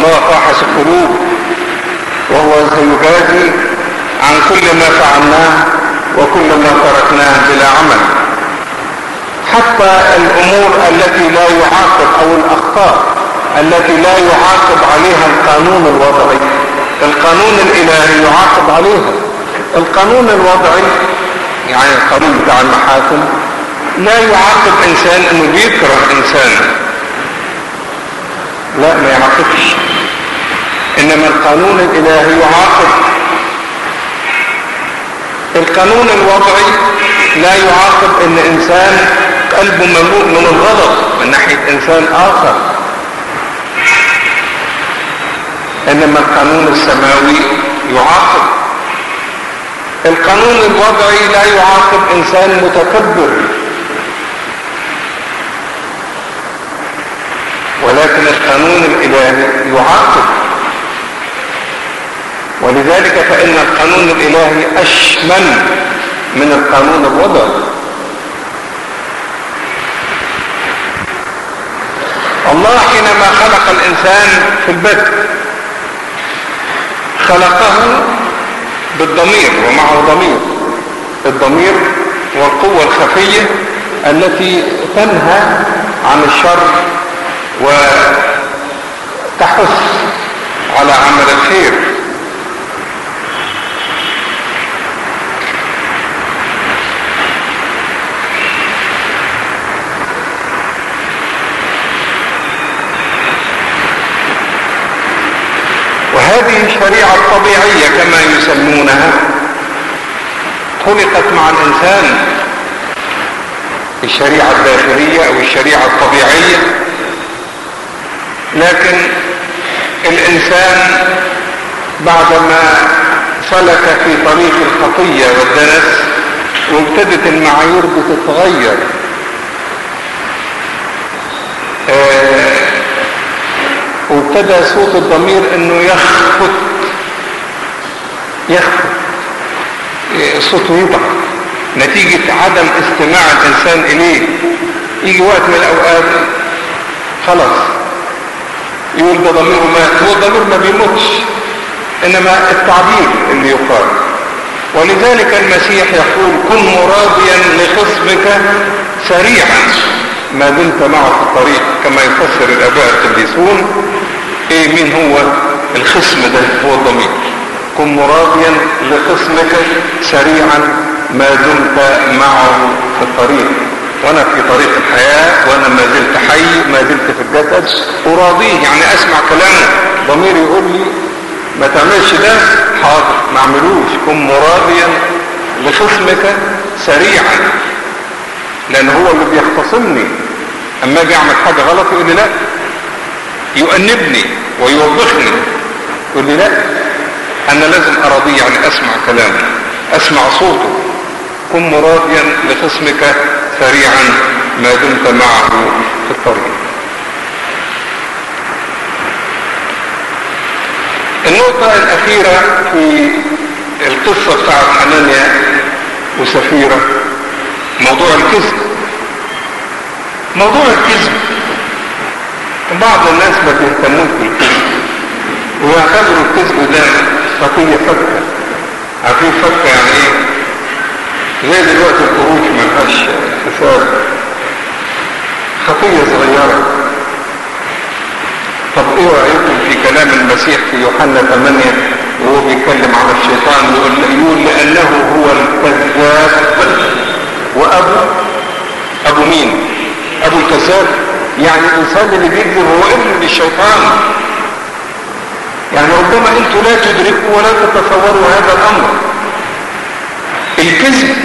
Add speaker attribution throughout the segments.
Speaker 1: الله فاحص القلوب وهو سيجازي عن كل ما فعلناه وكل ما تركناه بلا عمل حتى الامور التي لا يعاقب او الاخطاء التي لا يعاقب عليها القانون الوضعي القانون الالهي يعاقب عليها القانون الوضعي يعني القانون بتاع المحاكم لا يعاقب انسان انه بيكره انسان لا ما يعاقبش انما القانون الالهي يعاقب القانون الوضعي لا يعاقب ان انسان قلبه مملوء من الغضب من ناحية انسان اخر انما القانون السماوي يعاقب القانون الوضعي لا يعاقب انسان متكبر ولكن القانون الالهي يعاقب ولذلك فان القانون الالهي اشمل من القانون الوضعي الله حينما خلق الانسان في البدء خلقه بالضمير ومعه ضمير الضمير والقوة الخفية التي تنهى عن الشر وتحث على عمل الخير وهذه الشريعة الطبيعية كما يسمونها خلقت مع الإنسان الشريعة الداخلية أو الشريعة الطبيعية لكن الإنسان بعدما سلك في طريق الخطية والدنس وابتدت المعايير بتتغير آه وابتدى صوت الضمير انه يخفت يخفت صوته يضع نتيجة عدم استماع الانسان اليه يجي وقت من الاوقات خلاص يقول ده ضميره مات هو الضمير ما بيموتش انما التعبير اللي يقال ولذلك المسيح يقول كن مراضيا لخصمك سريعا ما دمت معه في الطريق كما يفسر الاباء القديسون ايه مين هو الخصم ده هو الضمير كن مراضيا لخصمك سريعا ما دمت معه في الطريق وانا في طريق الحياة وانا ما زلت حي ما زلت في الجسد اراضيه يعني اسمع كلامه ضميري يقول لي ما تعملش ده حاضر ما اعملوش كن مراضيا لخصمك سريعا لان هو اللي بيختصمني اما اجي اعمل حاجة غلط يقول لي لا يؤنبني ويوبخني يقول لي لا انا لازم اراضيه يعني اسمع كلامه اسمع صوته كن مراضيا لخصمك سريعا ما دمت معه في الطريق النقطة الأخيرة في القصة بتاعت حنانيا وسفيرة موضوع الكذب موضوع الكذب بعض الناس ما بيهتموش بالكذب ويعتبروا الكذب ده خطية فكة عارفين فكة يعني ايه زي دلوقتي القروش ملهاش حساب خطية صغيرة طب ايه رأيكم في كلام المسيح في يوحنا 8 وهو بيتكلم على الشيطان يقول, يقول لأنه هو الكذاب وأبو أبو مين أبو الكذاب يعني الإنسان اللي بيكذب هو ابن للشيطان يعني ربما انتوا لا تدركوا ولا تتصوروا هذا الأمر الكذب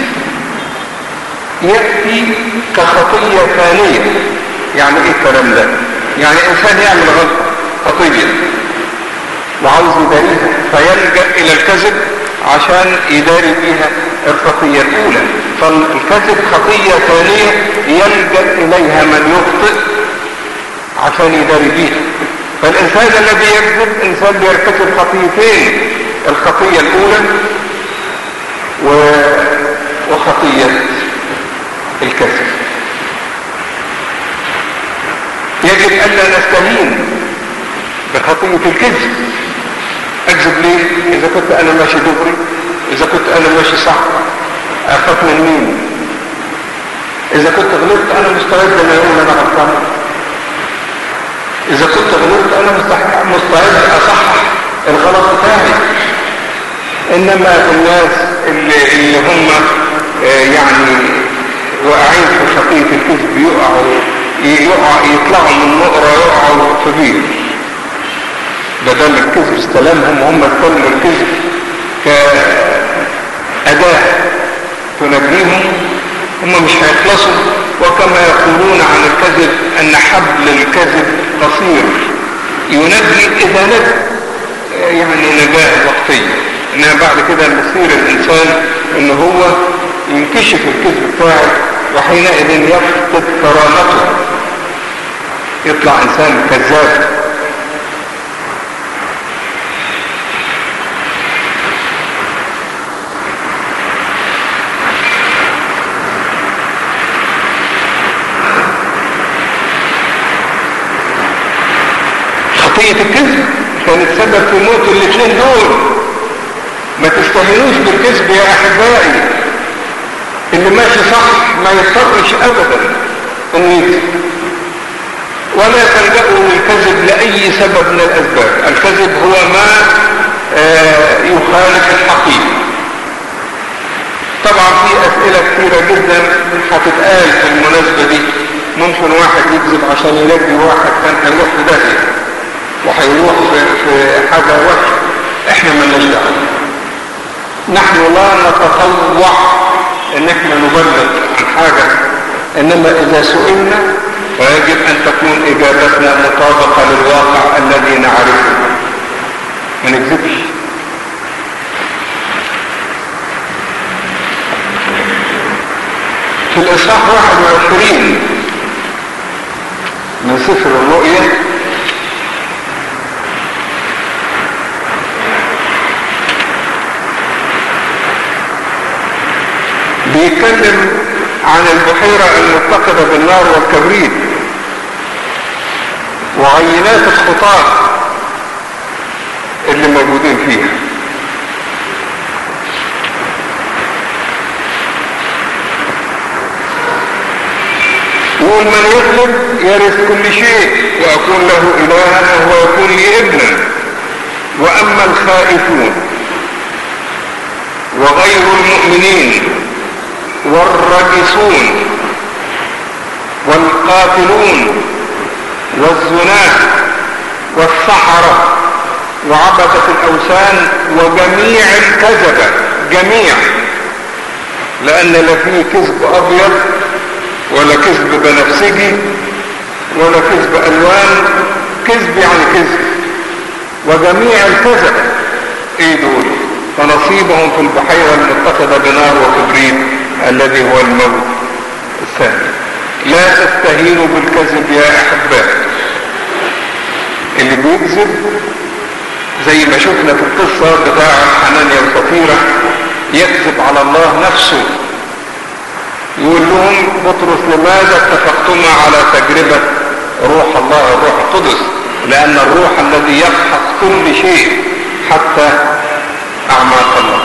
Speaker 1: يأتي كخطية ثانية يعني ايه الكلام ده يعني انسان يعمل غلطة خطية وعاوز يداريها فيلجأ الى الكذب عشان يداري بيها الخطية الاولى فالكذب خطية ثانية يلجأ اليها من يخطئ عشان يداري بيها فالانسان الذي يكذب انسان بيرتكب خطيتين الخطية الاولى و... وخطية الكذب يجب ألا نستهين بخطية الكذب اكذب ليه اذا كنت انا ماشي دغري اذا كنت انا ماشي صح اخاف من مين اذا كنت غلطت انا مستعد ان اقول انا غلطان اذا كنت غلطت انا مستعد اصحح الغلط بتاعي انما الناس اللي, اللي هم يعني واقعين في خطية الكذب يقعوا يقع يطلعوا من نقرة يقعوا في بير بدل الكذب استلمهم وهم استلموا الكذب كأداة تنجيهم هم مش هيخلصوا وكما يقولون عن الكذب ان حبل الكذب قصير ينجي اذا نجي يعني نجاة وقتية انها بعد كده مصير الانسان ان هو ينكشف الكذب بتاعه وحينئذ يفقد كرامته يطلع انسان كذاب خطية الكذب كانت سبب في موت الاثنين دول ما تستهينوش بالكذب يا احبائي اللي ماشي صح ما يضطرش ابدا انه يكذب ولا تلجأوا للكذب لأي سبب من الأسباب الكذب هو ما آه يخالف الحقيقة طبعا في أسئلة كثيرة جدا هتتقال في المناسبة دي ممكن واحد يكذب عشان يلاقي واحد كان هيروح في داهية وهيروح في, في حاجة وحشة احنا مالناش دعوة نحن لا نتطوع ان احنا نبلغ عن حاجة انما اذا سئلنا فيجب ان تكون اجابتنا مطابقة للواقع الذي نعرفه ما نكذبش في الاصحاح 21 من سفر الرؤيا بيتكلم عن البحيرة المتقدة بالنار والكبريت وعينات الخطاة اللي موجودين فيها يقول من يغلب يرث كل شيء وأكون له إلها وهو يكون لي ابنا وأما الخائفون وغير المؤمنين والرجسون والقاتلون والزناة والسحرة وعبدة الأوثان وجميع الكذبة جميع لأن لا فيه كذب أبيض ولا كذب بنفسجي ولا كذب ألوان كذب يعني كذب وجميع الكذب ايه دول فنصيبهم في البحيرة المتخذة بنار وكبريت الذي هو الموت الثاني لا تستهينوا بالكذب يا احباء اللي بيكذب زي ما شفنا في القصة بتاع حنانيا وصفيرة يكذب على الله نفسه يقول لهم بطرس لماذا اتفقتما على تجربة روح الله الروح القدس لأن الروح الذي يفحص كل شيء حتى أعماق الله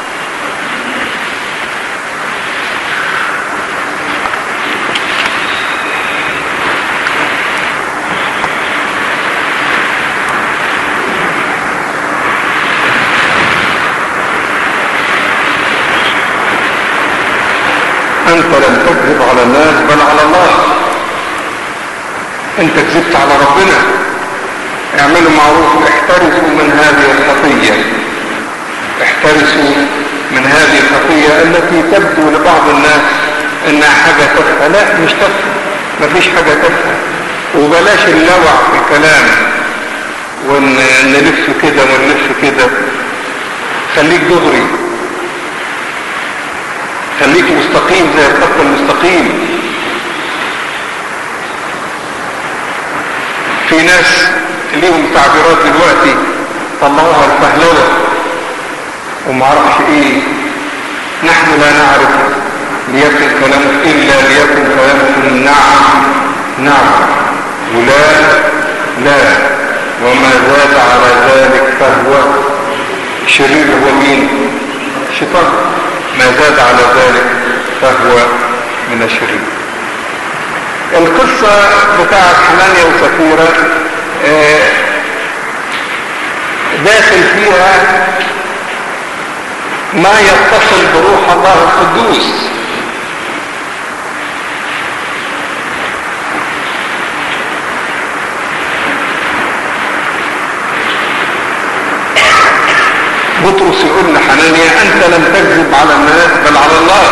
Speaker 1: أنت لم تكذب على الناس بل على الله أنت كذبت على ربنا اعملوا معروف احترسوا من هذه الخطية احترسوا من هذه الخطية التي تبدو لبعض الناس انها حاجة تافهة لا مش تافهة مفيش حاجة تافهة وبلاش اللوع في الكلام ونلف كده ونلف كده خليك دغري خليك مستقيم زي الخط المستقيم في ناس ليهم تعبيرات دلوقتي طلعوها الفهلوة ومعرفش ايه نحن لا نعرف ليكن كلامك الا ليكن كلامك نعم نعم ولا لا وما زاد على ذلك فهو شرير هو مين شيطان ما زاد على ذلك فهو من الشرير القصة بتاعت حنانيا وسفيرة آه، داخل فيها ما يتصل بروح الله القدوس بطرس يقول لحنانيا انت لم تكذب على الناس بل على الله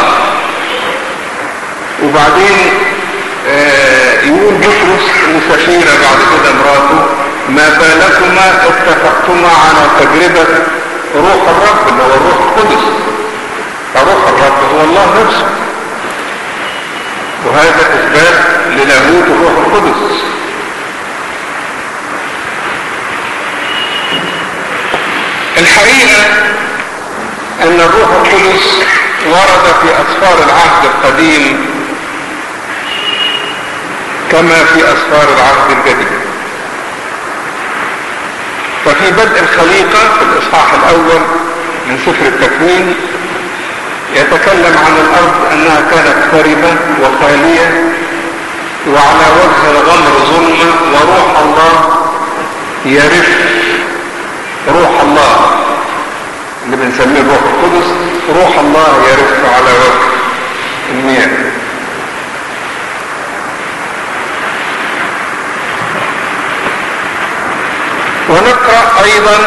Speaker 1: وبعدين آه يقول بطرس لسفيرة بعد كده مراته ما بالكما اتفقتما على تجربة روح الرب اللي هو الروح القدس فروح الرب هو الله نفسه وهذا اثبات للاهوت الروح القدس الحقيقة ان الروح القدس ورد في اسفار العهد القديم كما في اسفار العهد الجديد ففي بدء الخليقة في الاصحاح الاول من سفر التكوين يتكلم عن الارض انها كانت خربة وخالية وعلى وجه الغمر ظلمة وروح الله يرف روح الله اللي بنسميه الروح القدس روح الله يرف على وجه المياه ونقرأ أيضا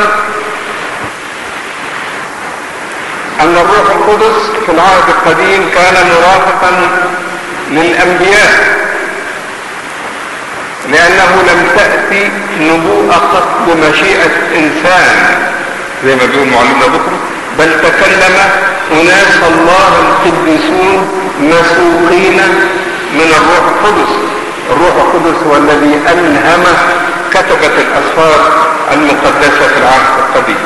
Speaker 1: أن الروح القدس في العهد القديم كان مرافقا للأنبياء لأنه لم تأتي نبوءة قط بمشيئة إنسان زي ما بيقول معلمنا بكرة بل تكلم أناس الله القديسون مسوقين من الروح القدس الروح القدس هو الذي ألهم كتبة الأسفار المقدسة في العهد القديم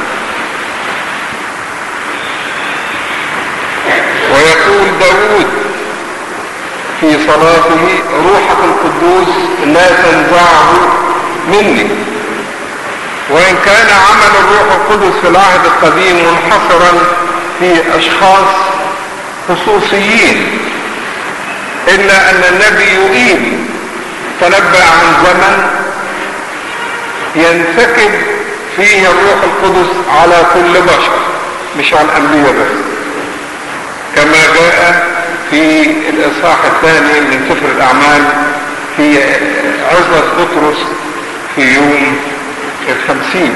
Speaker 1: ويقول داود في صلاته روحك القدوس لا تنزعه مني وإن كان عمل الروح القدس في العهد القديم منحصرا في أشخاص خصوصيين إلا أن النبي يؤيد تنبأ عن زمن ينسكب فيه الروح القدس على كل بشر مش على الأنبياء بس كما جاء في الإصحاح الثاني من سفر الأعمال في عزة بطرس في يوم الخمسين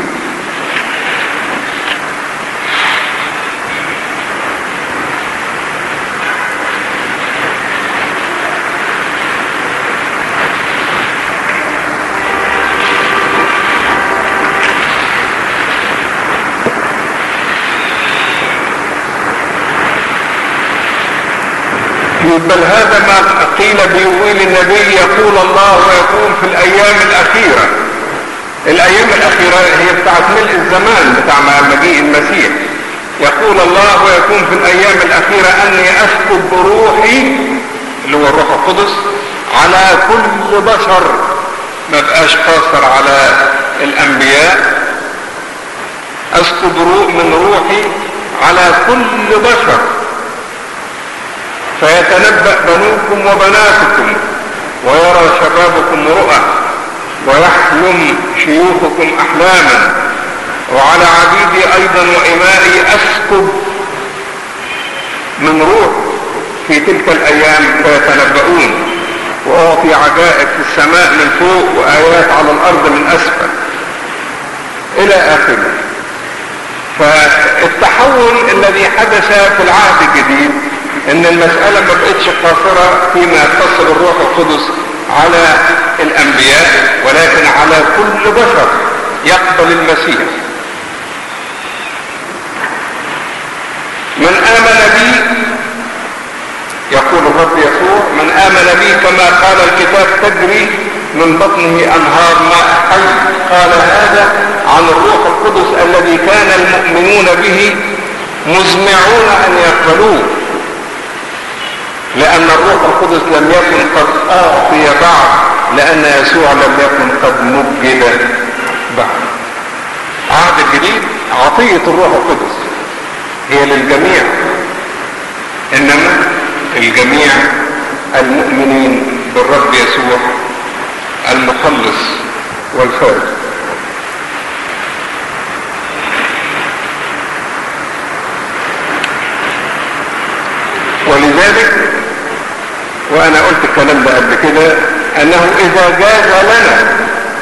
Speaker 1: بل هذا ما قيل بيقول النبي يقول الله ويقول في الايام الاخيره الايام الاخيرة هي بتاعت ملء الزمان بتاع مجيء المسيح يقول الله ويكون في الايام الاخيرة اني اسكب بروحي اللي هو الروح القدس على كل بشر ما بقاش قاصر على الانبياء اسكب روح من روحي على كل بشر فيتنبأ بنوكم وبناتكم ويرى شبابكم رؤى ويحلم شيوخكم احلاما وعلى عبيدي ايضا وامائي اسكب من روح في تلك الايام فيتنبؤون واعطي عجائب في السماء من فوق وايات على الارض من اسفل الى اخره فالتحول الذي حدث في العهد الجديد ان المسألة ما بقتش قاصرة فيما يتصل الروح القدس على الانبياء ولكن على كل بشر يقبل المسيح من امن بي يقول الرب يسوع من امن بي كما قال الكتاب تجري من بطنه انهار ماء حي قال هذا عن الروح القدس الذي كان المؤمنون به مزمعون ان يقبلوه لأن الروح القدس لم يكن قد أعطي بعد لأن يسوع لم يكن قد مجد بعد عهد الجديد عطية الروح القدس هي للجميع انما الجميع المؤمنين بالرب يسوع المخلص والفائز ولذلك وانا قلت الكلام ده قبل كده انه اذا جاز لنا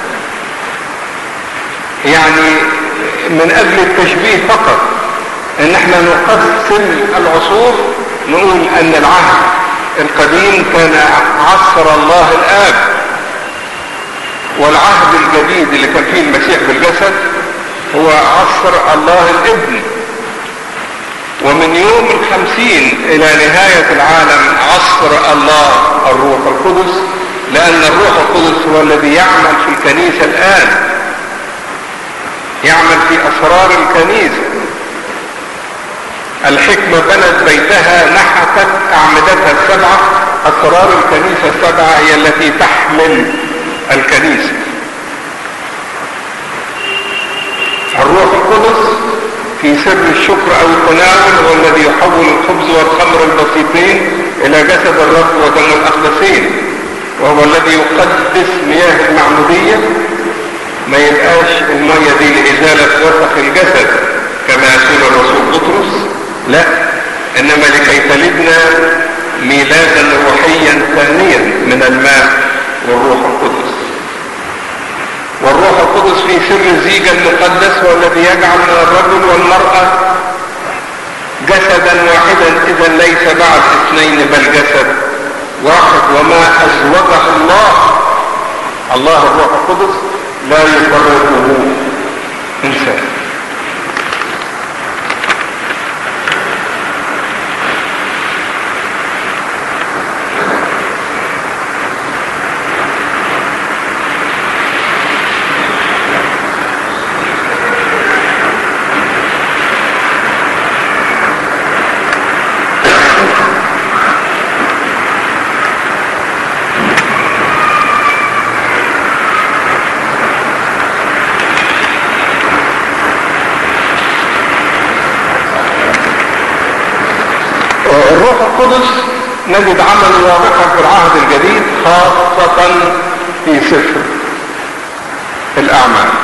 Speaker 1: يعني من اجل التشبيه فقط ان احنا نقسم العصور نقول ان العهد القديم كان عصر الله الاب والعهد الجديد اللي كان فيه المسيح بالجسد هو عصر الله الابن ومن يوم الخمسين الى نهاية العالم عصر الله الروح القدس لان الروح القدس هو الذي يعمل في الكنيسة الان يعمل في اسرار الكنيسة الحكمة بنت بيتها نحتت اعمدتها السبعة اسرار الكنيسة السبعة هي التي تحمل الكنيسة الروح القدس في سر الشكر او التناول هو الذي يحول الخبز والخمر البسيطين الى جسد الرب ودم الاقدسين وهو الذي يقدس مياه المعمودية ما يبقاش المية دي لإزالة وسخ الجسد كما يقول الرسول بطرس لا انما لكي تلدنا ميلادا روحيا ثانيا من الماء والروح القدس والروح القدس في سر الزيج المقدس هو الذي يجعل من الرجل والمرأة جسدا واحدا اذا ليس بعد اثنين بل جسد واحد وما ازوجه الله الله الروح القدس لا يفرقه انسان الروح القدس نجد عمل واضحا في العهد الجديد خاصة في سفر الأعمال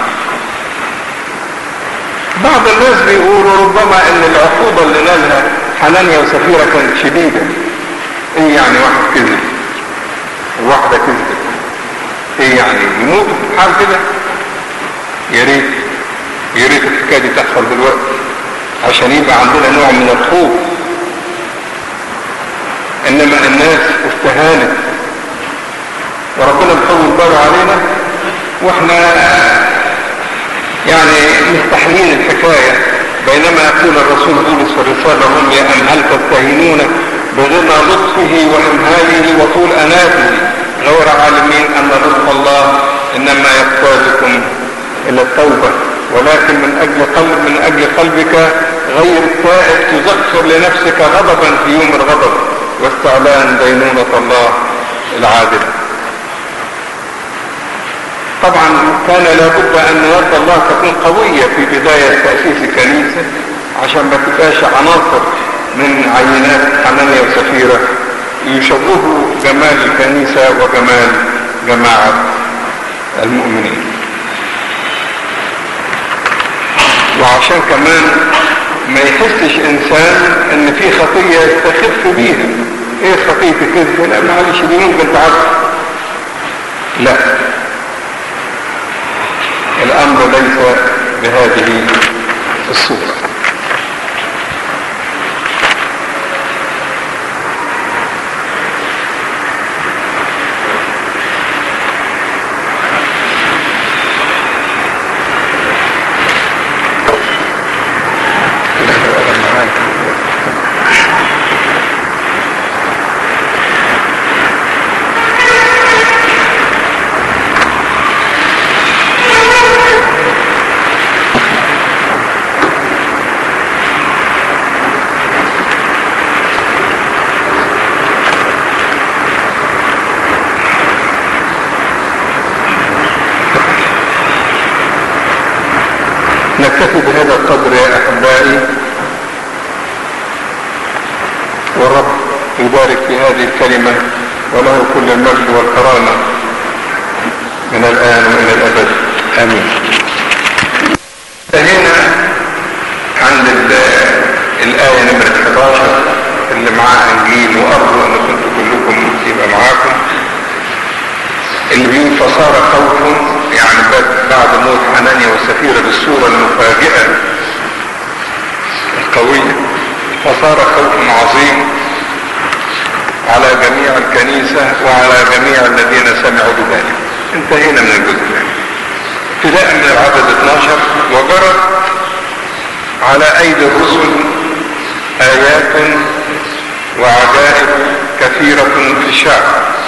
Speaker 1: بعض الناس بيقولوا ربما ان العقوبة اللي نالها حنانيا وسفيرة كانت شديدة ايه يعني واحد كذب وواحدة كذبت ايه يعني يموت في حال كده يا ريت يا ريت الحكاية دي تحصل دلوقتي عشان يبقى عندنا نوع من الخوف انما الناس استهانت وربنا بيطول باله علينا واحنا يعني مستحيلين الحكاية بينما يقول الرسول بولس في الرسالة هم يا أم هل تستهينون بغنى لطفه وإمهاله وطول أناته غير عالمين أن لطف الله إنما يقتادكم إلى التوبة ولكن من أجل قلب من أجل قلبك غير التائب تذكر لنفسك غضبا في يوم الغضب واستعلان دينونة الله العادلة طبعا كان لابد ان يد الله تكون قوية في بداية تأسيس الكنيسة عشان ما تبقاش عناصر من عينات حنانيا وسفيرة يشوهوا جمال الكنيسة وجمال جماعة المؤمنين وعشان كمان ما يحسش انسان ان في خطية يستخف بيها ايه خطية الكذب لا معلش دي ممكن تعرف لا الامر ليس بهذه الصورة نكتفي بهذا القدر يا احبائي والرب يبارك في هذه الكلمة وله كل المجد والكرامة من الآن وإلى الأبد آمين انتهينا عند الآية نمرة 11 اللي معاه إنجيل وأرجو أن كنتم كلكم يبقى معاكم اللي بيقول فصار خوف يعني بعد موت حنانيا وسفيرة بالصورة المفاجئة القوية فصار خوف عظيم على جميع الكنيسة وعلى جميع الذين سمعوا بذلك انتهينا من الجزء الثاني ابتداء من العدد 12 وجرت على ايدي الرسل ايات وعجائب كثيرة في الشعب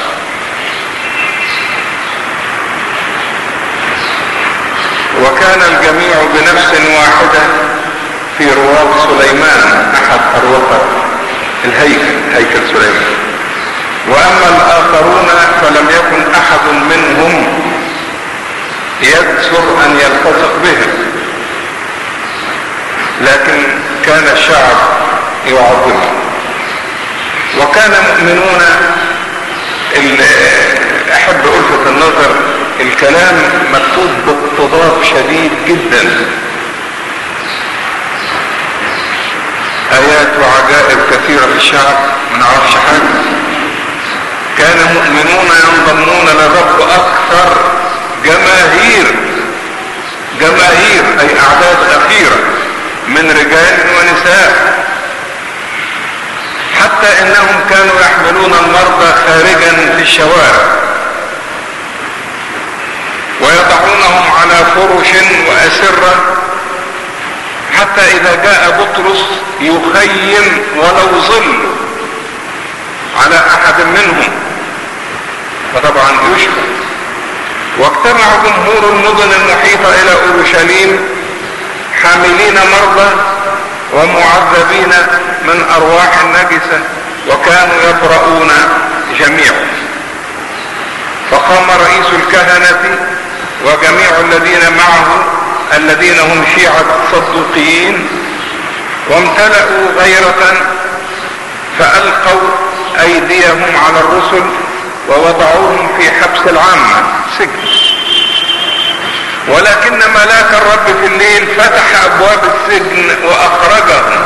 Speaker 1: وكان الجميع بنفس واحدة في رواق سليمان احد اروقة الهيكل هيكل سليمان واما الاخرون فلم يكن احد منهم يكثر ان يلتصق بهم لكن كان الشعب يعظمه وكان مؤمنون احب الفت النظر الكلام مكتوب باقتضاب شديد جدا ايات وعجائب كثيرة في الشعب ما نعرفش حاجة كان مؤمنون ينضمون للرب اكثر جماهير جماهير اي اعداد اخيرة من رجال ونساء حتى انهم كانوا يحملون المرضى خارجا في الشوارع ويضعونهم على فرش واسرة حتى اذا جاء بطرس يخيم ولو ظل على احد منهم فطبعا يشفى واجتمع جمهور المدن المحيطة الى اورشليم حاملين مرضى ومعذبين من ارواح النجسة وكانوا يبرؤون جميعا فقام رئيس الكهنة وجميع الذين معه الذين هم شيعة الصدوقيين وامتلأوا غيرة فألقوا أيديهم على الرسل ووضعوهم في حبس العامة سجن ولكن ملاك الرب في الليل فتح أبواب السجن وأخرجهم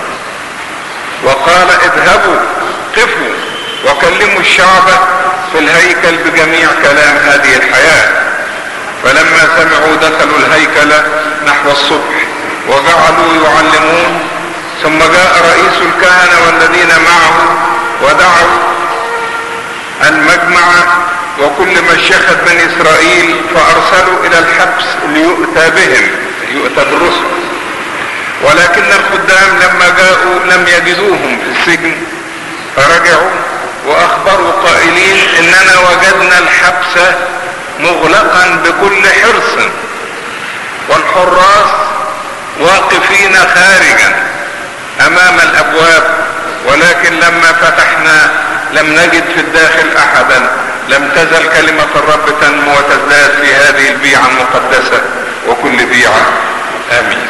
Speaker 1: وقال اذهبوا قفوا وكلموا الشعب في الهيكل بجميع كلام هذه الحياة فلما سمعوا دخلوا الهيكل نحو الصبح وجعلوا يعلمون ثم جاء رئيس الكهنة والذين معه ودعوا المجمع وكل مشيخة بني اسرائيل فارسلوا الى الحبس ليؤتى بهم يؤتى بالرسل ولكن الخدام لما جاءوا لم يجدوهم في السجن فرجعوا واخبروا قائلين اننا وجدنا الحبس مغلقا بكل حرص والحراس واقفين خارجا امام الابواب ولكن لما فتحنا لم نجد في الداخل احدا لم تزل كلمة الرب تنمو وتزداد في هذه البيعة المقدسة وكل بيعة امين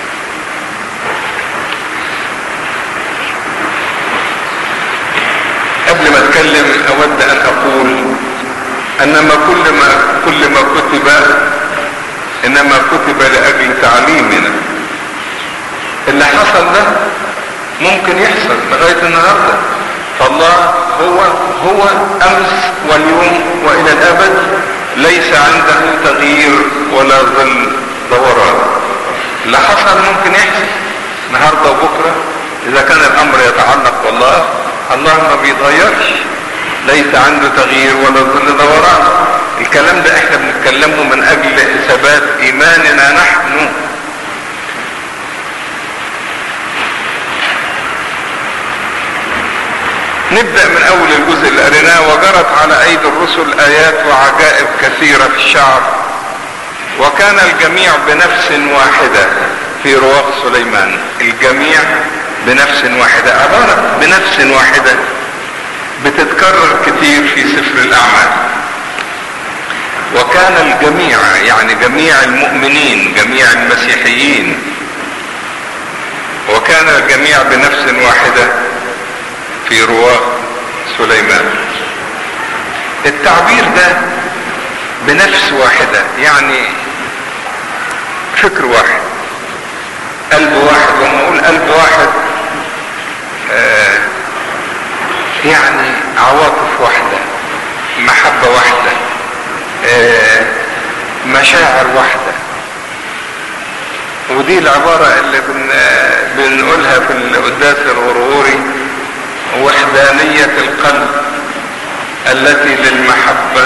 Speaker 1: قبل ما اتكلم اود ان اقول انما كل ما كل ما كتب انما كتب لاجل تعليمنا اللي حصل ده ممكن يحصل لغاية النهاردة فالله هو هو امس واليوم والى الابد ليس عنده تغيير ولا ظل دوران اللي حصل ممكن يحصل النهارده وبكره اذا كان الامر يتعلق بالله الله ما بيتغيرش ليس عنده تغيير ولا ظل دوران الكلام ده احنا بنتكلمه من اجل ثبات ايماننا نحن نبدأ من اول الجزء اللي قريناه وجرت على ايدي الرسل ايات وعجائب كثيرة في الشعب وكان الجميع بنفس واحدة في رواق سليمان الجميع بنفس واحدة عبارة بنفس واحدة بتتكرر كتير في سفر الاعمال وكان الجميع يعني جميع المؤمنين جميع المسيحيين وكان الجميع بنفس واحدة في رواة سليمان التعبير ده بنفس واحدة يعني فكر واحد قلب واحد وما اقول قلب واحد آه يعني عواطف واحدة محبة واحدة آه مشاعر واحدة ودي العبارة اللي بن بنقولها في القداس الغروري وحدانية القلب التي للمحبة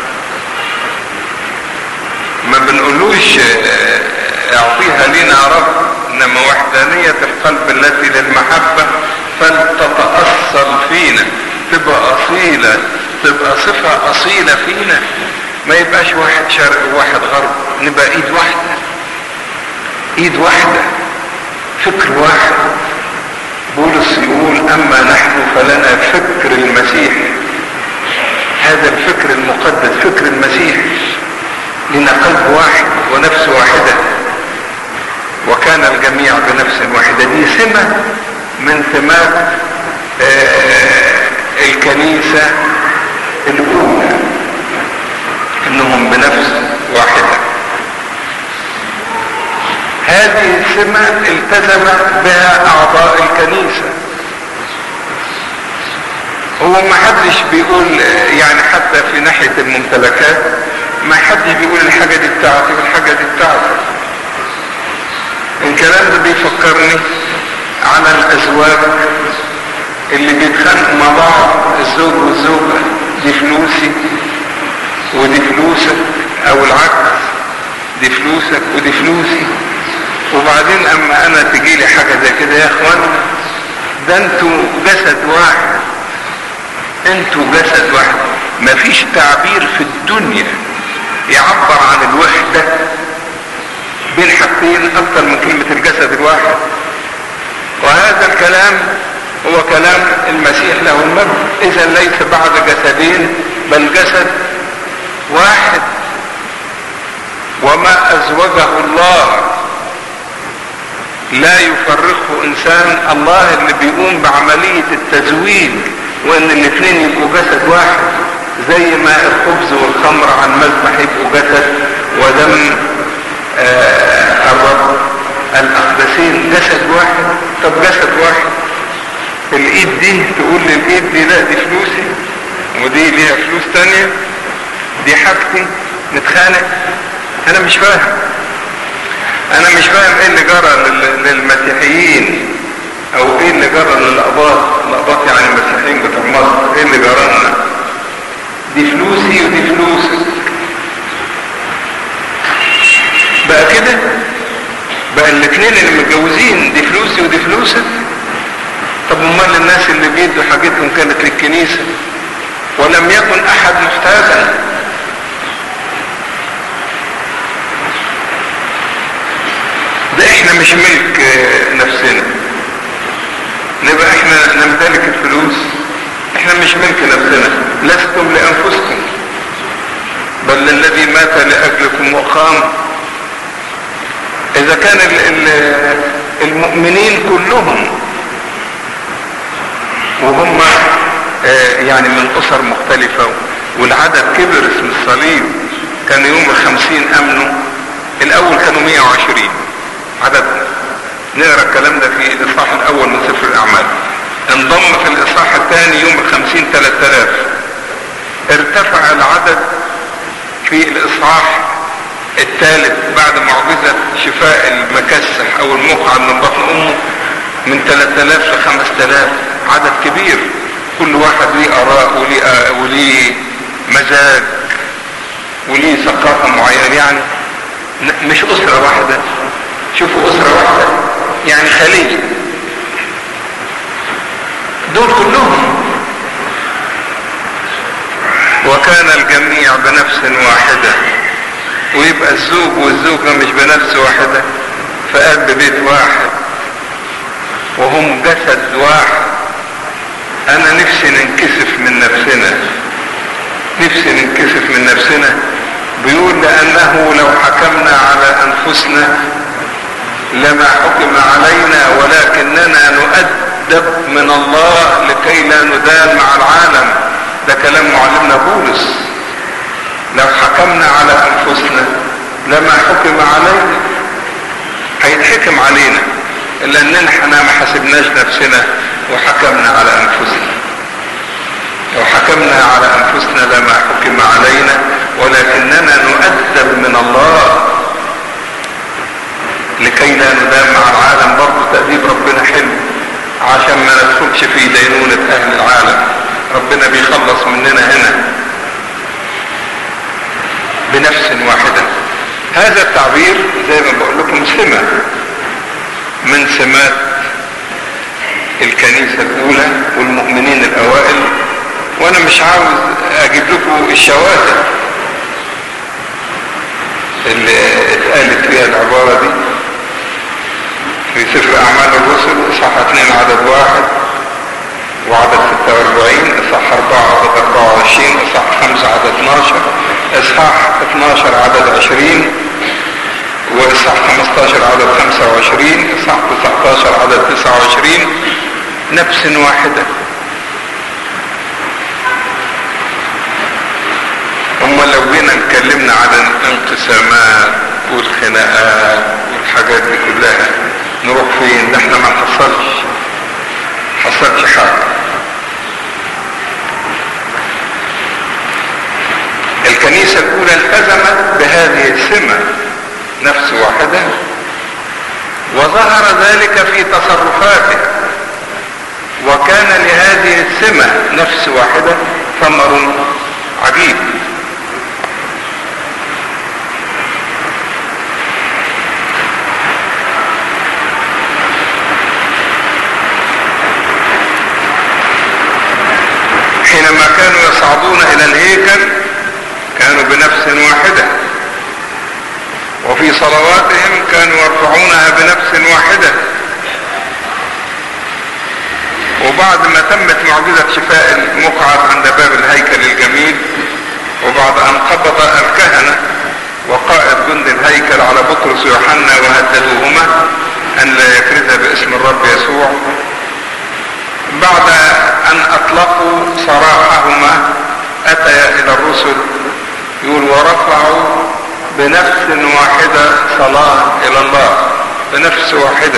Speaker 1: ما بنقولوش اعطيها لنا يا رب انما وحدانية القلب التي للمحبة فلتتأصل فينا تبقى اصيلة تبقى صفة اصيلة فينا ما يبقاش واحد شرق وواحد غرب نبقى ايد واحدة ايد واحدة فكر واحد بولس يقول اما نحن فلنا فكر المسيح هذا الفكر المقدس فكر المسيح لنا قلب واحد ونفس واحدة وكان الجميع بنفس واحدة دي سمة من سمات آه الكنيسة الأولى انهم بنفس واحدة هذه السمة التزم بها اعضاء الكنيسة هو ما حدش بيقول يعني حتى في ناحية الممتلكات ما حدش بيقول الحاجة دي بتاعتي والحاجة دي بتاعتي الكلام ده بيفكرني على الازواج اللي بيتخانقوا مع بعض الزوج والزوجة دي فلوسي ودي فلوسك او العكس دي فلوسك ودي فلوسي وبعدين اما انا تجيلي حاجة زي كده يا اخوانا ده انتوا جسد واحد انتوا جسد واحد مفيش تعبير في الدنيا يعبر عن الوحدة بين حاجتين اكتر من كلمة الجسد الواحد وهذا الكلام هو كلام المسيح له المجد اذا ليس بعد جسدين بل جسد واحد وما ازوجه الله لا يفرقه انسان الله اللي بيقوم بعملية التزويج وان الاثنين يبقوا جسد واحد زي ما الخبز والخمر عن مذبح يبقوا جسد ودم آه الرب الاقدسين جسد واحد طب جسد واحد الايد دي تقول للايد دي لا دي فلوسي ودي ليها فلوس تانية دي حاجتي نتخانق انا مش فاهم انا مش فاهم ايه اللي جرى للمسيحيين او ايه اللي جرى للاباط الاباط يعني المسيحيين بتوع مصر ايه اللي جرى لنا دي فلوسي ودي فلوسك بقى كده بقى الاثنين اللي متجوزين دي فلوسي ودي فلوسك طب امال الناس اللي بيدوا حاجتهم كانت للكنيسة ولم يكن احد محتاجا ده احنا مش ملك نفسنا نبقى احنا نمتلك الفلوس احنا مش ملك نفسنا لستم لانفسكم بل للذي مات لاجلكم وقام اذا كان ال ال المؤمنين كلهم وهم اه يعني من اسر مختلفة والعدد كبر اسم الصليب كان يوم الخمسين امنوا الاول كانوا 120 عددهم نقرا الكلام ده في الاصحاح الاول من سفر الاعمال انضم في الاصحاح الثاني يوم الخمسين 3000 ارتفع العدد في الاصحاح الثالث بعد معجزة شفاء المكسح او المقعد من بطن امه من 3000 ل 5000 عدد كبير كل واحد ليه اراء وليه, وليه مزاج وليه ثقافة معينة يعني مش اسرة واحدة شوفوا اسرة واحدة يعني خلية دول كلهم وكان الجميع بنفس واحدة ويبقى الزوج والزوجة مش بنفس واحدة في قلب بيت واحد وهم جسد واحد انا نفسي ننكسف من نفسنا نفسي ننكسف من نفسنا بيقول لأنه لو حكمنا على أنفسنا لما حكم علينا ولكننا نؤدب من الله لكي لا ندان مع العالم ده كلام معلمنا بولس لو حكمنا على أنفسنا لما حكم علينا هيتحكم علينا إلا أننا احنا ما حسبناش نفسنا وحكمنا على أنفسنا لو حكمنا على أنفسنا لما حكم علينا ولكننا نؤدب من الله لكي لا ندام مع العالم برضه تأديب ربنا حلو عشان ما ندخلش في دينونة أهل العالم ربنا بيخلص مننا هنا بنفس واحدة هذا التعبير زي ما بقول لكم سمة من سمات الكنيسة الأولى والمؤمنين الأوائل وأنا مش عاوز أجيب لكم الشواهد اللي اتقالت فيها العبارة دي في سفر أعمال الرسل إصحاح 2 عدد واحد وعدد 46 إصحاح 4 عدد 24 إصحاح 5 عدد 12 إصحاح 12 عدد 20 وإصحاح 15 عدد 25 إصحاح 19 عدد 29 نفس واحدة أما لو جينا اتكلمنا عن الانقسامات والخناقات والحاجات دي كلها نروح فين ده احنا ما حصلش حصلش حاجة الكنيسة الأولى التزمت بهذه السمة نفس واحدة وظهر ذلك في تصرفاته وكان لهذه السمة نفس واحدة ثمر عجيب حينما كانوا يصعدون الى الهيكل كانوا بنفس واحدة وفي صلواتهم كانوا يرفعونها بنفس واحدة وبعد ما تمت معجزة شفاء المقعد عند باب الهيكل الجميل وبعد ان قبض الكهنة وقائد جند الهيكل على بطرس ويوحنا وهددوهما ان لا يكرز باسم الرب يسوع بعد ان اطلقوا سراحهما اتيا الى الرسل يقول ورفعوا بنفس واحدة صلاة الى الله بنفس واحدة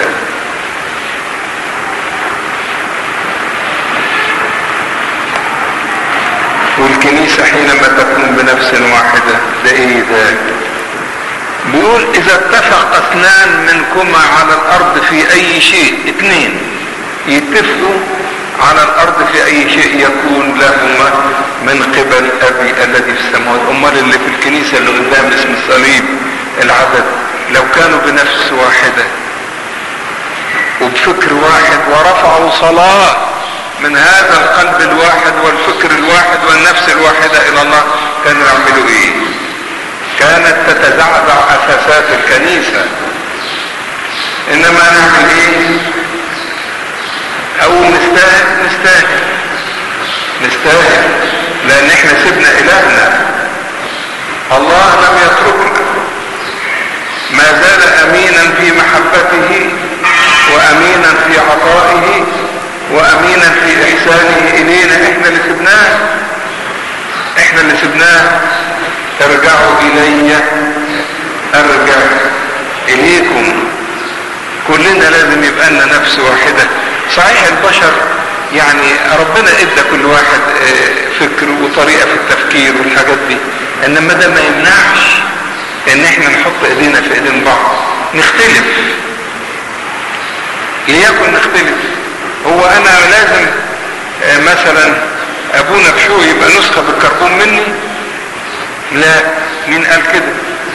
Speaker 1: والكنيسة حينما تكون بنفس واحدة ده ايه ده بيقول اذا اتفق اثنان منكما على الارض في اي شيء اثنين يتفقوا على الارض في اي شيء يكون لهما من قبل ابي الذي في السماوات امال اللي في الكنيسة اللي قدام اسم الصليب العدد لو كانوا بنفس واحدة وبفكر واحد ورفعوا صلاة من هذا القلب الواحد والفكر الواحد والنفس الواحدة الى الله كانوا يعملوا ايه كانت تتزعزع اساسات الكنيسة انما نعمل ايه او نستاهل نستاهل نستاهل لان احنا سيبنا الهنا الله لم يتركنا ما زال امينا في محبته وامينا في عطائه وامينا في احسانه الينا احنا اللي سبناه احنا اللي سبناه ارجعوا الي ارجع اليكم كلنا لازم يبقى لنا نفس واحدة صحيح البشر يعني ربنا ادى كل واحد فكر وطريقة في التفكير والحاجات دي انما ده ما يمنعش ان احنا نحط ايدينا في ايدين بعض نختلف ليكن نختلف هو انا لازم مثلا ابونا بشو يبقى نسخة بالكربون مني لا مين قال كده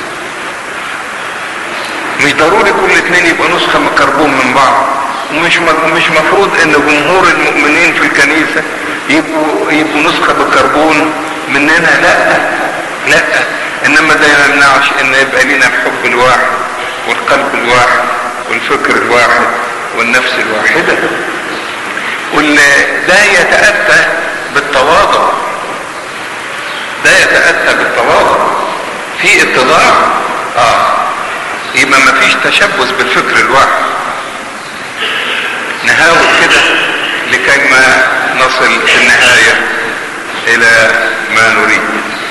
Speaker 1: مش ضروري كل اتنين يبقى نسخة من الكربون من بعض ومش مش مفروض ان جمهور المؤمنين في الكنيسة يبقوا يبقوا نسخة بالكربون مننا لا لا انما ده ما يمنعش ان يبقى لنا الحب الواحد والقلب الواحد والفكر الواحد والنفس الواحدة وده يتأتى بالتواضع ده يتأتى بالتواضع في التشبث بالفكر الواحد نحاول كده لكي ما نصل في النهاية الى ما نريد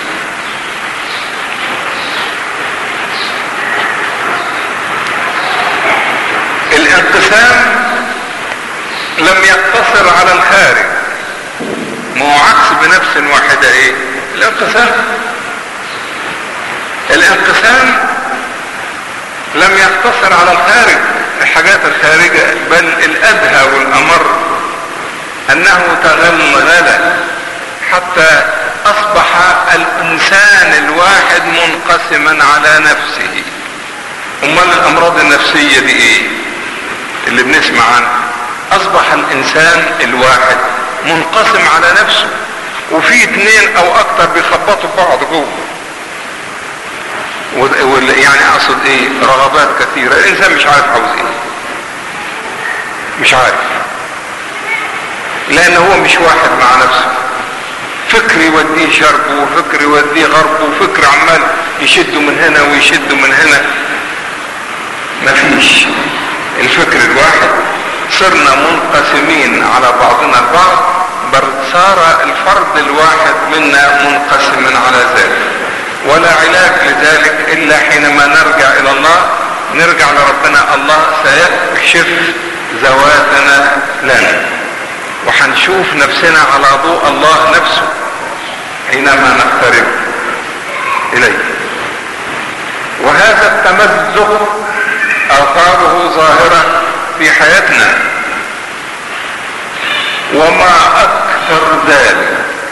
Speaker 1: الانقسام لم يقتصر على الخارج ما هو عكس بنفس واحدة ايه الانقسام الانقسام لم يقتصر على الخارج الحاجات الخارجة بل الادهى والامر انه تغلغل حتى اصبح الانسان الواحد منقسما على نفسه امال الامراض النفسية دي ايه اللي بنسمع عنها اصبح الانسان الواحد منقسم على نفسه وفي اتنين او اكتر بيخبطوا بعض جوه يعني اقصد ايه رغبات كثيرة الانسان مش عارف عاوز ايه مش عارف لان هو مش واحد مع نفسه فكر يوديه شرق وفكر يوديه غرب وفكر عمال يشده من هنا ويشده من هنا مفيش الفكر الواحد صرنا منقسمين على بعضنا البعض بل صار الفرد الواحد منا منقسما على ذلك ولا علاج لذلك الا حينما نرجع الى الله نرجع لربنا الله سيكشف ذواتنا لنا وحنشوف نفسنا على ضوء الله نفسه حينما نقترب اليه وهذا التمزق اثاره ظاهرة في حياتنا وما اكثر ذلك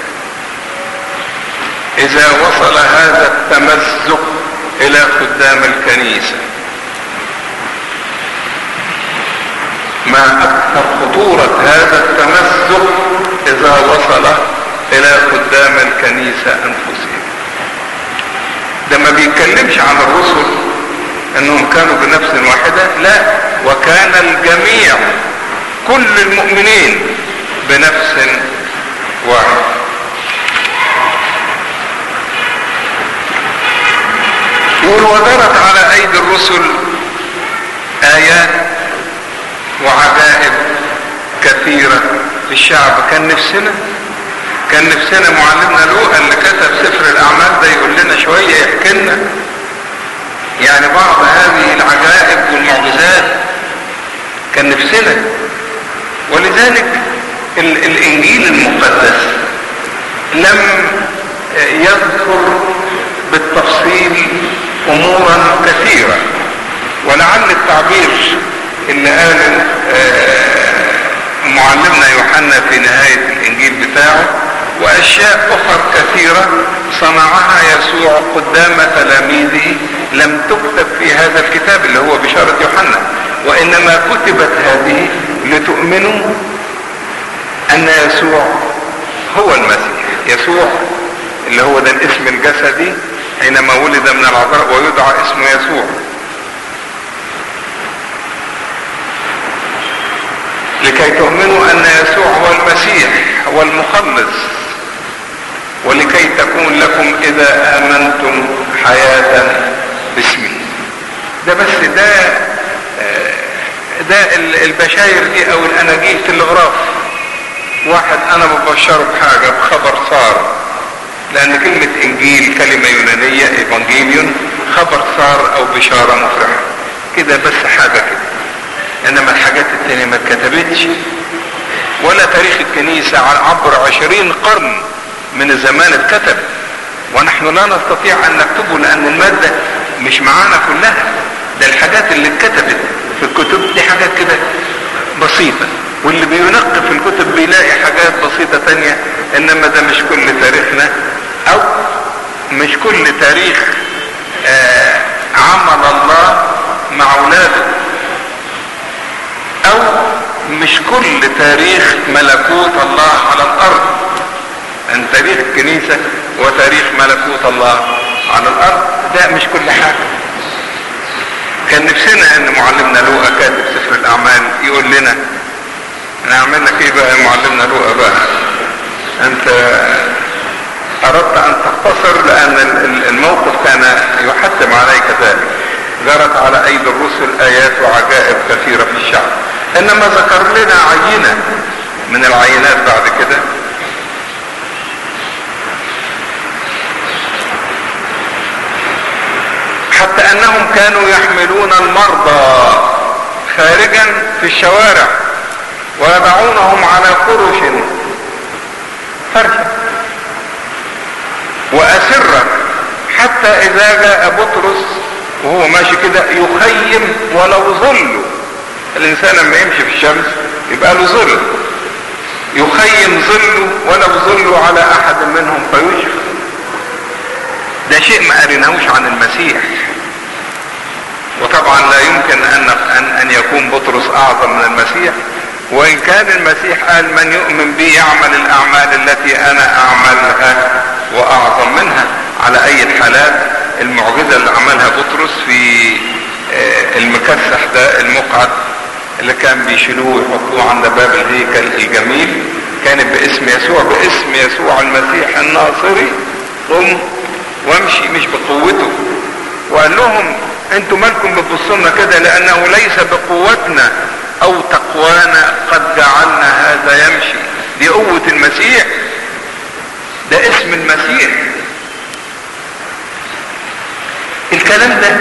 Speaker 1: اذا وصل هذا التمزق الى خدام الكنيسة ما اكثر خطورة هذا التمزق اذا وصل الى خدام الكنيسة انفسهم ده ما بيتكلمش عن الرسل انهم كانوا بنفس واحدة لا وكان الجميع كل المؤمنين بنفس واحد يقول ودرت على ايدي الرسل ايات وعجائب كثيرة للشعب كان نفسنا كان نفسنا معلمنا لوقا اللي كتب سفر الاعمال ده يقول لنا شوية يحكي لنا يعني بعض هذه العجائب والمعجزات كان نفسنا ولذلك ال الانجيل المقدس لم يذكر بالتفصيل امورا كثيرة ولعل التعبير اللي قاله معلمنا يوحنا في نهاية الانجيل بتاعه واشياء اخر كثيرة صنعها يسوع قدام تلاميذه لم تكتب في هذا الكتاب اللي هو بشارة يوحنا وانما كتبت هذه لتؤمنوا ان يسوع هو المسيح يسوع اللي هو ده الاسم الجسدي حينما ولد من العذراء ويدعى اسمه يسوع لكي تؤمنوا ان يسوع هو المسيح هو المخلص ولكي تكون لكم اذا امنتم حياة باسمه ده بس ده ده البشاير دي او الاناجيل تلغراف واحد انا ببشره بحاجة بخبر صار لان كلمة انجيل كلمة يونانية ايفانجيليون خبر صار او بشارة مفرحة كده بس حاجة كده انما الحاجات التانية ما اتكتبتش ولا تاريخ الكنيسة عبر عشرين قرن من الزمان اتكتب ونحن لا نستطيع ان نكتبه لان المادة مش معانا كلها ده الحاجات اللي اتكتبت في الكتب دي حاجات كده بسيطة واللي بينقي في الكتب بيلاقي حاجات بسيطة تانية انما ده مش كل تاريخنا او مش كل تاريخ آه عمل الله مع اولاده او مش كل تاريخ ملكوت الله على الارض ان تاريخ الكنيسة وتاريخ ملكوت الله على الارض ده مش كل حاجة كان نفسنا ان معلمنا لوقا كاتب سفر الاعمال يقول لنا نعمل لك ايه بقى يا معلمنا لوقا بقى انت اردت ان تختصر لان الموقف كان يحتم عليك ذلك جرت على ايدي الرسل ايات وعجائب كثيرة في الشعب انما ذكر لنا عينة من العينات بعد كده حتى انهم كانوا يحملون المرضى خارجا في الشوارع ويضعونهم على فرش فرشة وأسرة حتى إذا جاء بطرس وهو ماشي كده يخيم ولو ظل الإنسان لما يمشي في الشمس يبقى له ظل يخيم ظله ولو ظله على أحد منهم فيشفى ده شيء ما قريناهوش عن المسيح وطبعا لا يمكن أن, أن, أن يكون بطرس أعظم من المسيح وإن كان المسيح قال من يؤمن بي يعمل الأعمال التي أنا أعملها وأعظم منها على أي الحالات المعجزة اللي عملها بطرس في المكسح ده المقعد اللي كان بيشيلوه ويحطوه عند باب الهيكل الجميل كانت باسم يسوع باسم يسوع المسيح الناصري قم وامشي مش بقوته وقال لهم انتوا مالكم بتبصوا لنا كده لانه ليس بقوتنا او تقوانا قد جعلنا هذا يمشي دي قوة المسيح ده اسم المسيح الكلام ده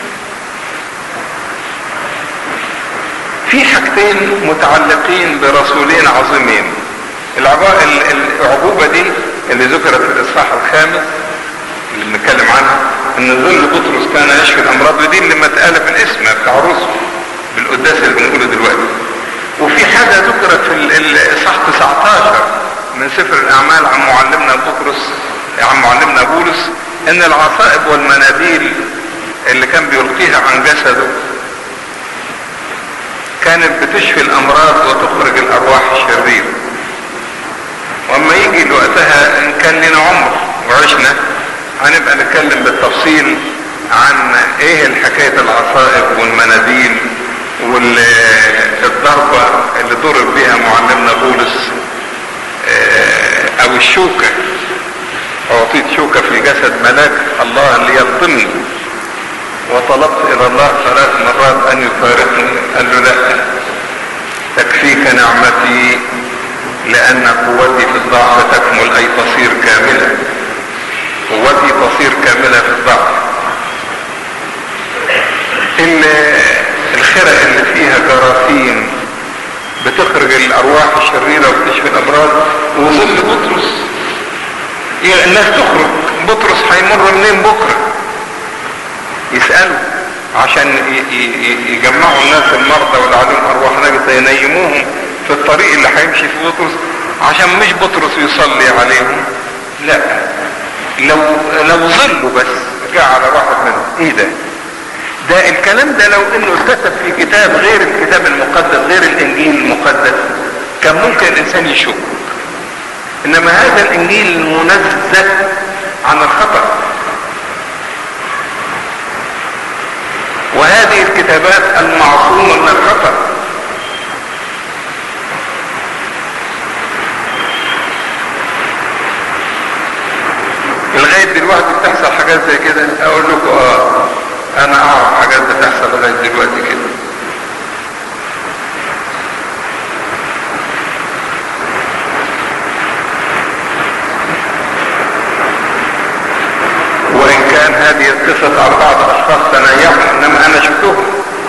Speaker 1: في حاجتين متعلقين برسولين عظيمين العقوبة دي اللي ذكرت في الاصحاح الخامس اللي بنتكلم عنها ان ظل بطرس كان يشفي الامراض ودي اللي متقالة في الاسم بتاع الرسل بالقداس اللي بنقوله دلوقتي وفي حاجة ذكرت في الاصحاح 19 من سفر الاعمال عن معلمنا بطرس عن معلمنا بولس ان العصائب والمناديل اللي كان بيلقيها عن جسده كانت بتشفي الامراض وتخرج الارواح الشريرة واما يجي وقتها ان كان لنا عمر وعشنا هنبقى نتكلم بالتفصيل عن ايه الحكاية العصائب والمناديل والضربة اللي ضرب بها معلمنا بولس او الشوكة اعطيت شوكة في جسد ملاك الله اللي يلطمني وطلبت الى الله ثلاث مرات ان يفارقني قال له لا تكفيك نعمتي لان قوتي في الضعف تكمل اي تصير كاملة قوتي تصير كاملة في الضعف ان الخرق اللي فيها جراثيم بتخرج الارواح الشريرة وتشفي الامراض وظل بطرس الناس تخرج بطرس هيمر منين بكرة يسألوا عشان يجمعوا الناس المرضى واللي عليهم ارواح نجسة ينيموهم في الطريق اللي هيمشي في بطرس عشان مش بطرس يصلي عليهم لا لو لو ظلوا بس جاء على واحد منهم ايه ده ده الكلام ده لو انه اتكتب في كتاب غير الكتاب المقدس غير الانجيل المقدس كان ممكن الانسان يشك انما هذا الانجيل المنزه عن الخطأ وهذه الكتابات المعصومة من الخطأ لغاية دلوقتي بتحصل حاجات زي كده اقول لكم اه انا اعرف حاجات بتحصل لغاية دلوقتي كده وان كان هذه القصة على بعض اشخاص تنيحوا انما انا شفتهم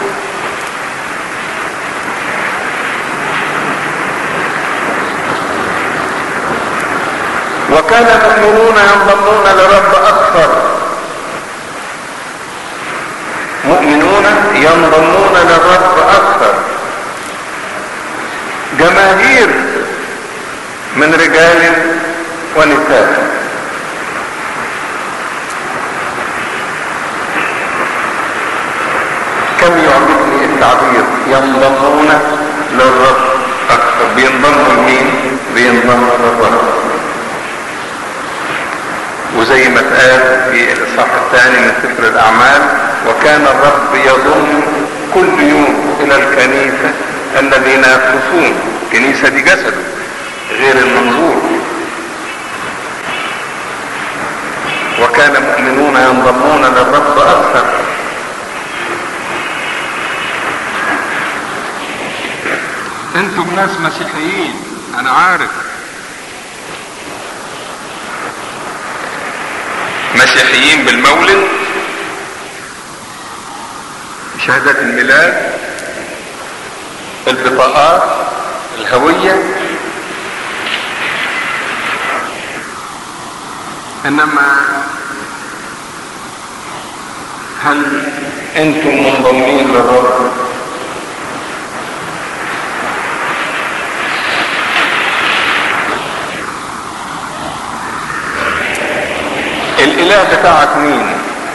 Speaker 1: وكان المؤمنون ينضمون لرب اكثر مؤمنون ينضمون للرب اكثر جماهير من رجال ونساء كم يعجبني التعبير ينضمون للرب اكثر بينضموا لمين بينضموا للرب وزي ما اتقال في الاصحاح الثاني من سفر الاعمال وكان الرب يضم كل يوم الى الكنيسة الذين يخلصون الكنيسة دي جسده غير المنظور وكان مؤمنون ينضمون للرب اكثر انتم ناس مسيحيين انا عارف مسيحيين بالمولد شهادة الميلاد البطاقات الهوية انما هل انتم منضمين للرب الاله بتاعك مين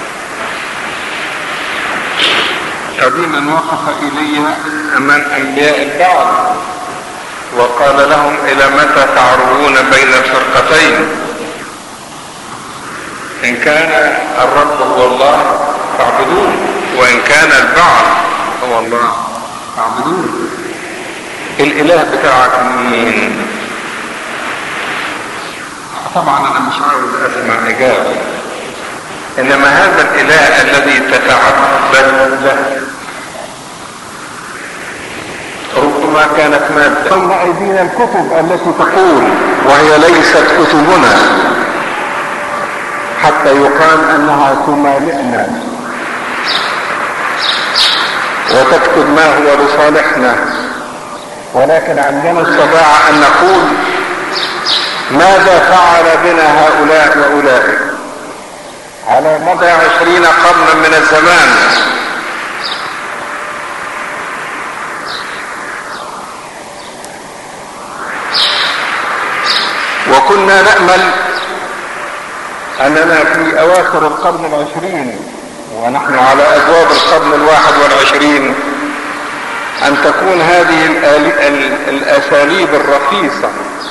Speaker 1: قديما وقف ايليا امام انبياء البعض وقال لهم الى متى تعرضون بين الفرقتين ان كان الرب هو الله فاعبدوه وان كان البعض هو الله فاعبدوه الاله بتاعك مين طبعا انا مش عاوز اسمع اجابه انما هذا الاله الذي تتعبد له ربما كانت مادة ثم ايدينا الكتب التي تقول وهي ليست كتبنا حتى يقال انها تمالئنا وتكتب ما هو لصالحنا ولكن عندنا الطباعة ان نقول ماذا فعل بنا هؤلاء واولئك على مدى عشرين قرنا من الزمان وكنا نأمل أننا في أواخر القرن العشرين ونحن على أبواب القرن الواحد والعشرين أن تكون هذه الأساليب الرخيصة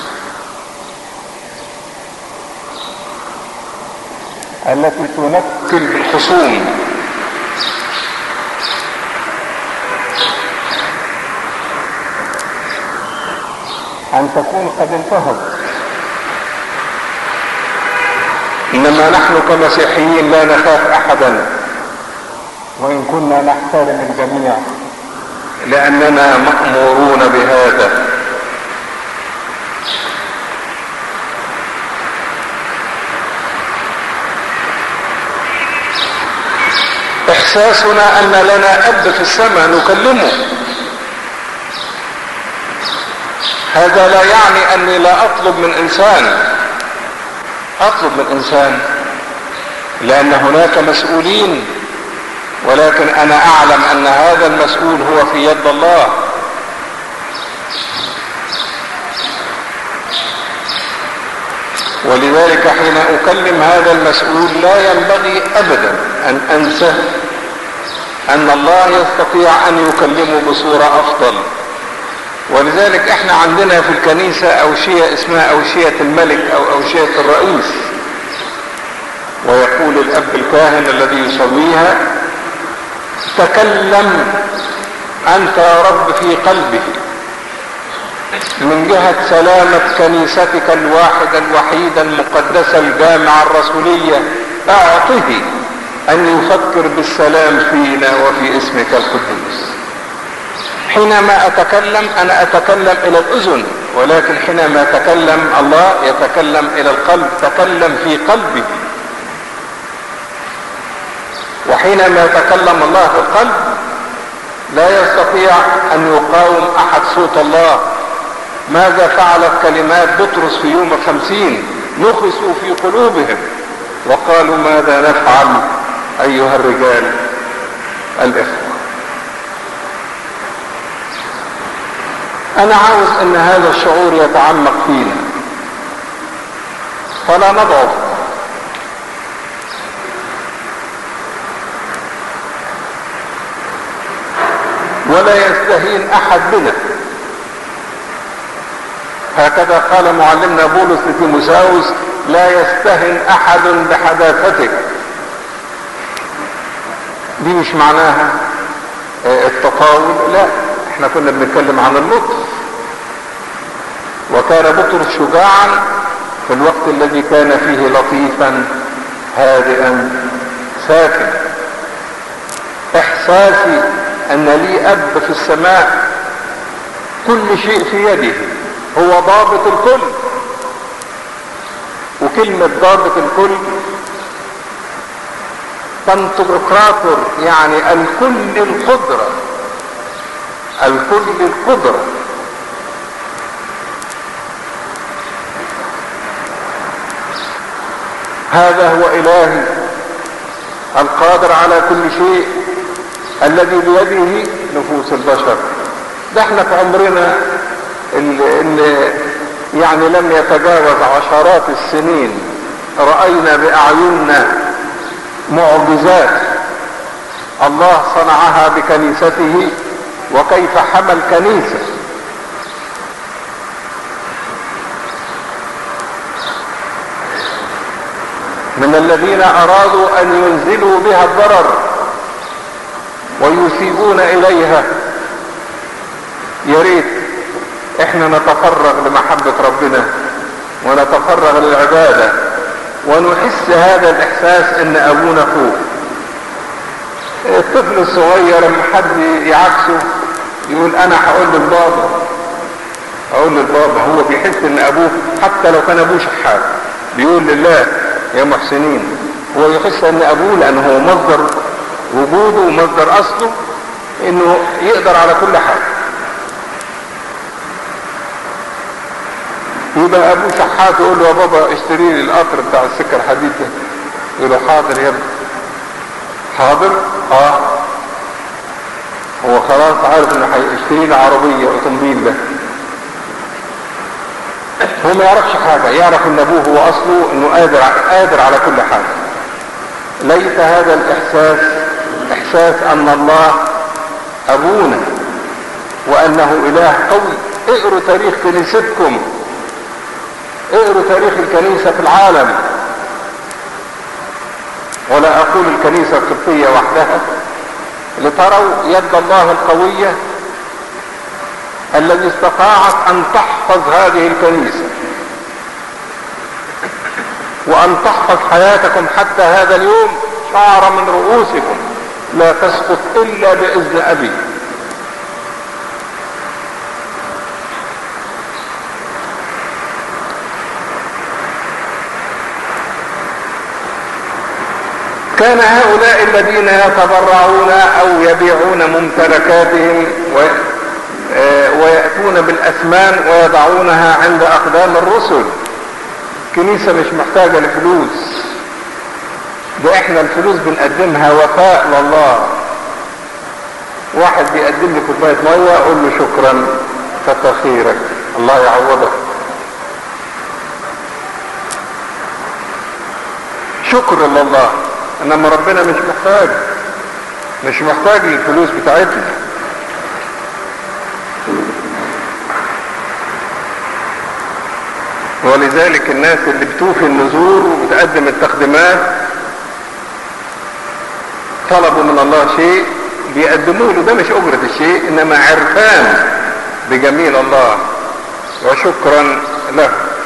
Speaker 1: التي تنكل بالخصوم أن تكون قد انتهت إنما نحن كمسيحيين لا نخاف أحدا وإن كنا نحترم الجميع لأننا مأمورون بهذا احساسنا ان لنا اب في السماء نكلمه هذا لا يعني اني لا اطلب من انسان اطلب من انسان لان هناك مسؤولين ولكن انا اعلم ان هذا المسؤول هو في يد الله ولذلك حين اكلم هذا المسؤول لا ينبغي ابدا ان انسى ان الله يستطيع ان يكلمه بصورة افضل ولذلك احنا عندنا في الكنيسة اوشية اسمها اوشية الملك او اوشية الرئيس ويقول الاب الكاهن الذي يصليها تكلم انت يا رب في قلبه من جهة سلامة كنيستك الواحدة الوحيدة المقدسة الجامعة الرسولية اعطه ان يفكر بالسلام فينا وفي اسمك القدوس حينما اتكلم انا اتكلم الى الاذن ولكن حينما يتكلم الله يتكلم الى القلب تكلم في قلبه وحينما يتكلم الله في القلب لا يستطيع ان يقاوم احد صوت الله ماذا فعلت كلمات بطرس في يوم الخمسين نخسوا في قلوبهم وقالوا ماذا نفعل ايها الرجال الاخوة انا عاوز ان هذا الشعور يتعمق فينا فلا نضعف ولا يستهين احد بنا هكذا قال معلمنا بولس لتيموساوس لا يستهن احد بحداثتك دي مش معناها التطاول لا احنا كنا بنتكلم عن اللطف وكان بطرس شجاعا في الوقت الذي كان فيه لطيفا هادئا ساكن احساسي ان لي اب في السماء كل شيء في يده هو ضابط الكل وكلمة ضابط الكل بنتوكراتور يعني الكل القدرة الكل القدرة هذا هو إلهي القادر على كل شيء الذي بيده نفوس البشر ده احنا في عمرنا اللي, اللي يعني لم يتجاوز عشرات السنين رأينا بأعيننا معجزات الله صنعها بكنيسته وكيف حمى الكنيسة من الذين أرادوا أن ينزلوا بها الضرر ويسيئون إليها يا ريت احنا نتفرغ لمحبة ربنا ونتفرغ للعبادة ونحس هذا الإحساس إن أبونا فوق الطفل الصغير لما حد يعكسه يقول أنا هقول للبابا أقول للبابا هو بيحس إن أبوه حتى لو كان أبوه شحات بيقول لله يا محسنين هو يحس ان ابوه لانه هو مصدر وجوده ومصدر اصله انه يقدر على كل حاجة يبقى ابوه شحات يقول له يا بابا اشتري لي القطر بتاع السكة الحديد ده يقول له حاضر يا ابني حاضر اه هو خلاص عارف انه هيشتري لي عربية اوتومبيل ده هو ما يعرفش حاجة يعرف ان ابوه هو اصله انه قادر قادر على كل حاجة ليس هذا الاحساس احساس ان الله ابونا وانه اله قوي اقروا تاريخ كنيستكم اقروا تاريخ الكنيسة في العالم ولا اقول الكنيسة القبطية وحدها لتروا يد الله القوية الذي استطاعت ان تحفظ هذه الكنيسة وان تحفظ حياتكم حتى هذا اليوم شعر من رؤوسكم لا تسقط الا باذن ابي كان هؤلاء الذين يتبرعون او يبيعون ممتلكاتهم و ويأتون بالأثمان ويضعونها عند أقدام الرسل الكنيسة مش محتاجة لفلوس ده احنا الفلوس بنقدمها وفاء لله واحد بيقدم لي كوباية مية اقول له شكرا كتر خيرك الله يعوضك شكر لله انما ربنا مش محتاج مش محتاج للفلوس بتاعتنا ولذلك الناس اللي بتوفي النذور وبتقدم التقديمات طلبوا من الله شيء بيقدموا له ده مش أجرة الشيء إنما عرفان بجميل الله وشكرا له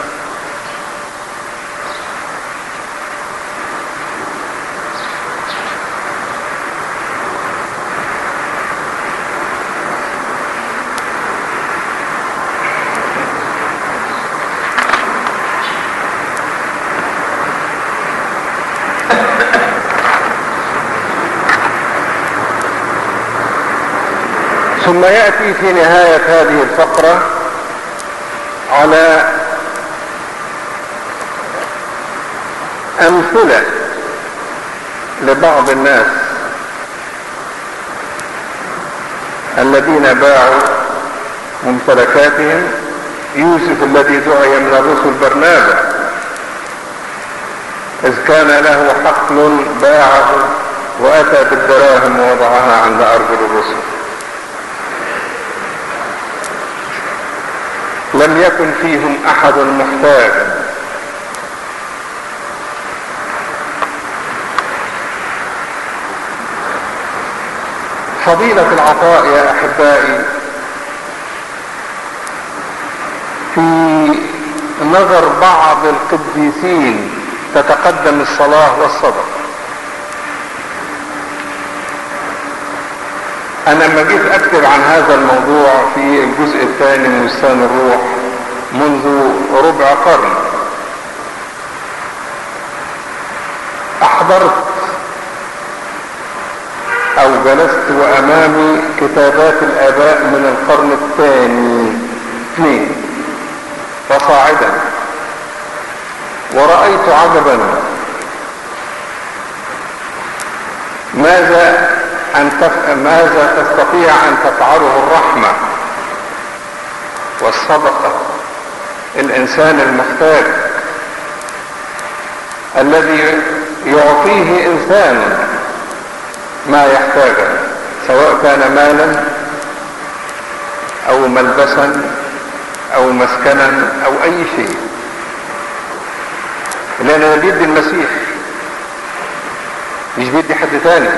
Speaker 1: ثم يأتي في نهاية هذه الفقرة على أمثلة لبعض الناس الذين باعوا ممتلكاتهم يوسف الذي دعي من الرسل برنابا إذ كان له حقل باعه وأتى بالدراهم ووضعها عند أرجل الرسل لم يكن فيهم احد محتاج فضيلة العطاء يا احبائي في نظر بعض القديسين تتقدم الصلاة والصدق انا لما جيت اكتب عن هذا الموضوع في الجزء الثاني من لسان الروح منذ ربع قرن احضرت او جلست وامامي كتابات الاباء من القرن الثاني اثنين فصاعدا ورأيت عجبا ماذا أن تف... ماذا تستطيع أن تفعله الرحمة والصدقة الإنسان المحتاج الذي يعطيه إنسان ما يحتاجه سواء كان مالا أو ملبسا أو مسكنا أو أي شيء لأن بيدي المسيح مش بيدي حد تاني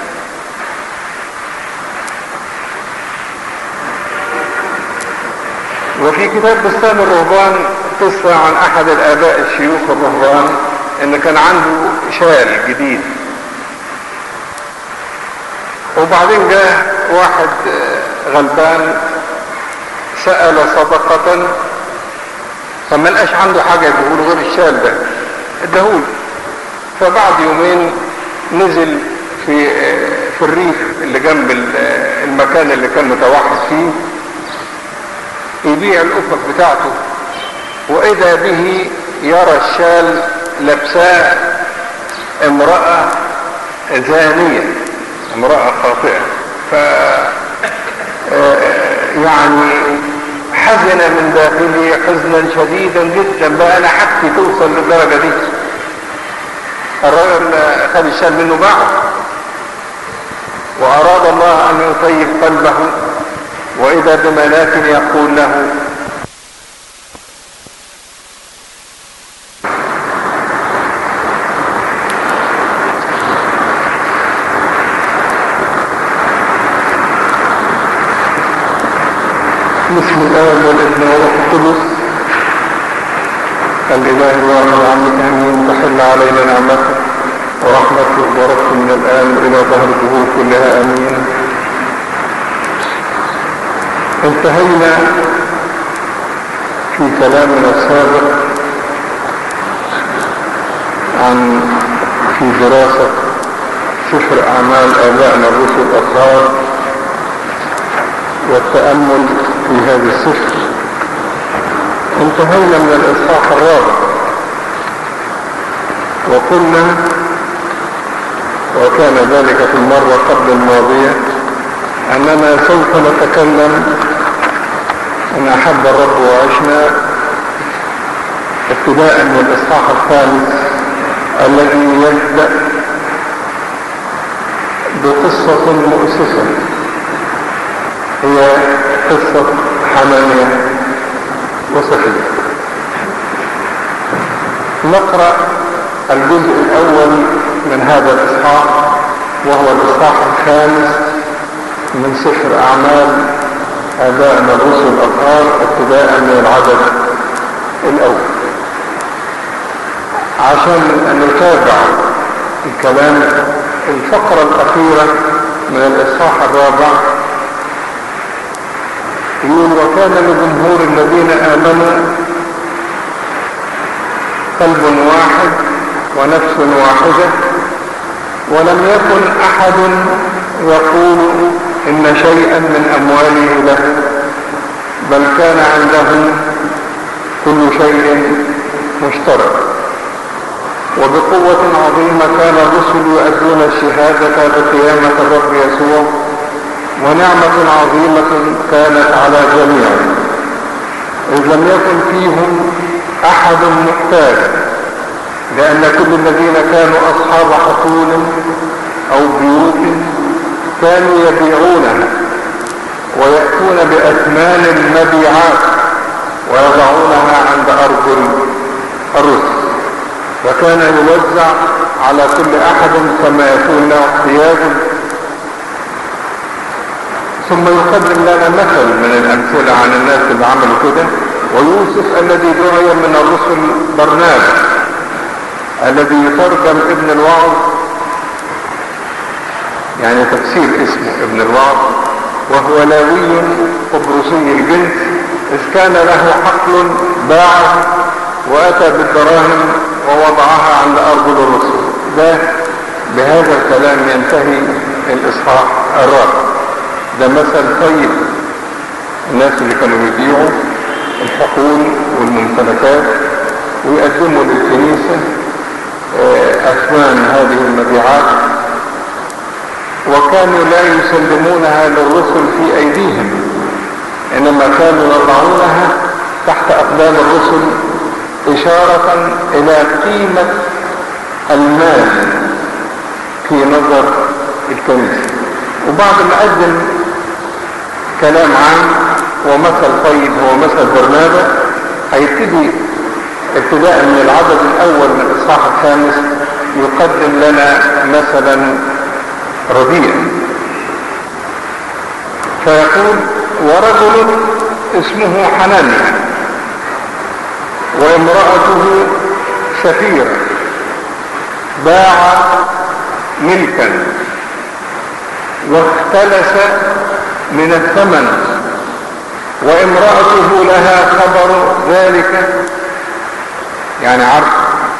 Speaker 1: وفي كتاب بستان الرهبان قصة عن أحد الآباء الشيوخ الرهبان إن كان عنده شال جديد وبعدين جاء واحد غلبان سأل صدقة فما لقاش عنده حاجة يديهوله غير الشال ده اداهوله فبعد يومين نزل في في الريف اللي جنب المكان اللي كان متوحد فيه يبيع الأفق بتاعته وإذا به يرى الشال لبساه امرأة زانية امرأة خاطئة ف يعني حزن من داخله حزنا شديدا جدا بقى انا حاجتي توصل للدرجة دي الرجل خد الشال منه باعه واراد الله ان يطيب قلبه واذا بملاك يقول له بسم الله والابن والروح القدس الاله الواحد عنك امين تحل علينا نعمته ورحمته وبركته من الان الى ظهر الدهور كلها امين انتهينا في كلامنا السابق عن في دراسة سفر أعمال آبائنا الرسل الأطهار والتأمل في هذا السفر انتهينا من الإصحاح الرابع وقلنا وكان ذلك في المرة قبل الماضية أننا سوف نتكلم أن أحب الرب وعشنا ابتداء من الإصحاح الخامس الذي يبدأ بقصة مؤسسة هي قصة حنانيا وصفية نقرأ الجزء الأول من هذا الإصحاح وهو الإصحاح الخامس من سفر أعمال آبائنا الرسل الأطهار ابتداء من العدد الأول عشان نتابع الكلام الفقرة الأخيرة من الإصحاح الرابع يقول وكان لجمهور الذين آمنوا قلب واحد ونفس واحدة ولم يكن أحد يقول إن شيئا من أمواله له بل كان عندهم كل شيء مشترك وبقوة عظيمة كان الرسل يؤدون الشهادة بقيامة الرب يسوع ونعمة عظيمة كانت على جميع إذ لم يكن فيهم أحد محتاج لأن كل الذين كانوا أصحاب حصول أو بيوت كانوا يبيعونها ويأتون بأثمان المبيعات ويضعونها عند أرجل الرسل وكان يوزع على كل أحد كما يكون له احتياج ثم يقدم لنا مثل من الأمثلة عن الناس اللي عملوا كده ويوسف الذي دعي من الرسل برنامج الذي يترجم ابن الوعظ يعني تفسير اسمه ابن الوعظ وهو لاوي قبرصي الجنس إذ كان له حقل باعه وأتى بالدراهم ووضعها عند أرجل الرسل ده بهذا الكلام ينتهي الإصحاح الرابع ده مثل طيب الناس اللي كانوا بيبيعوا الحقول والممتلكات ويقدموا للكنيسة أثمان هذه المبيعات وكانوا لا يسلمونها للرسل في أيديهم إنما كانوا يضعونها تحت أقدام الرسل إشارة إلى قيمة المال في نظر الكنيسة وبعد ما قدم كلام عام ومثل طيب هو مثل برنابة هيبتدي ابتداء من العدد الأول من الإصحاح الخامس يقدم لنا مثلا رديء فيقول ورجل اسمه حنانيا وامرأته سفيرة باع ملكا واختلس من الثمن وامرأته لها خبر ذلك يعني عارف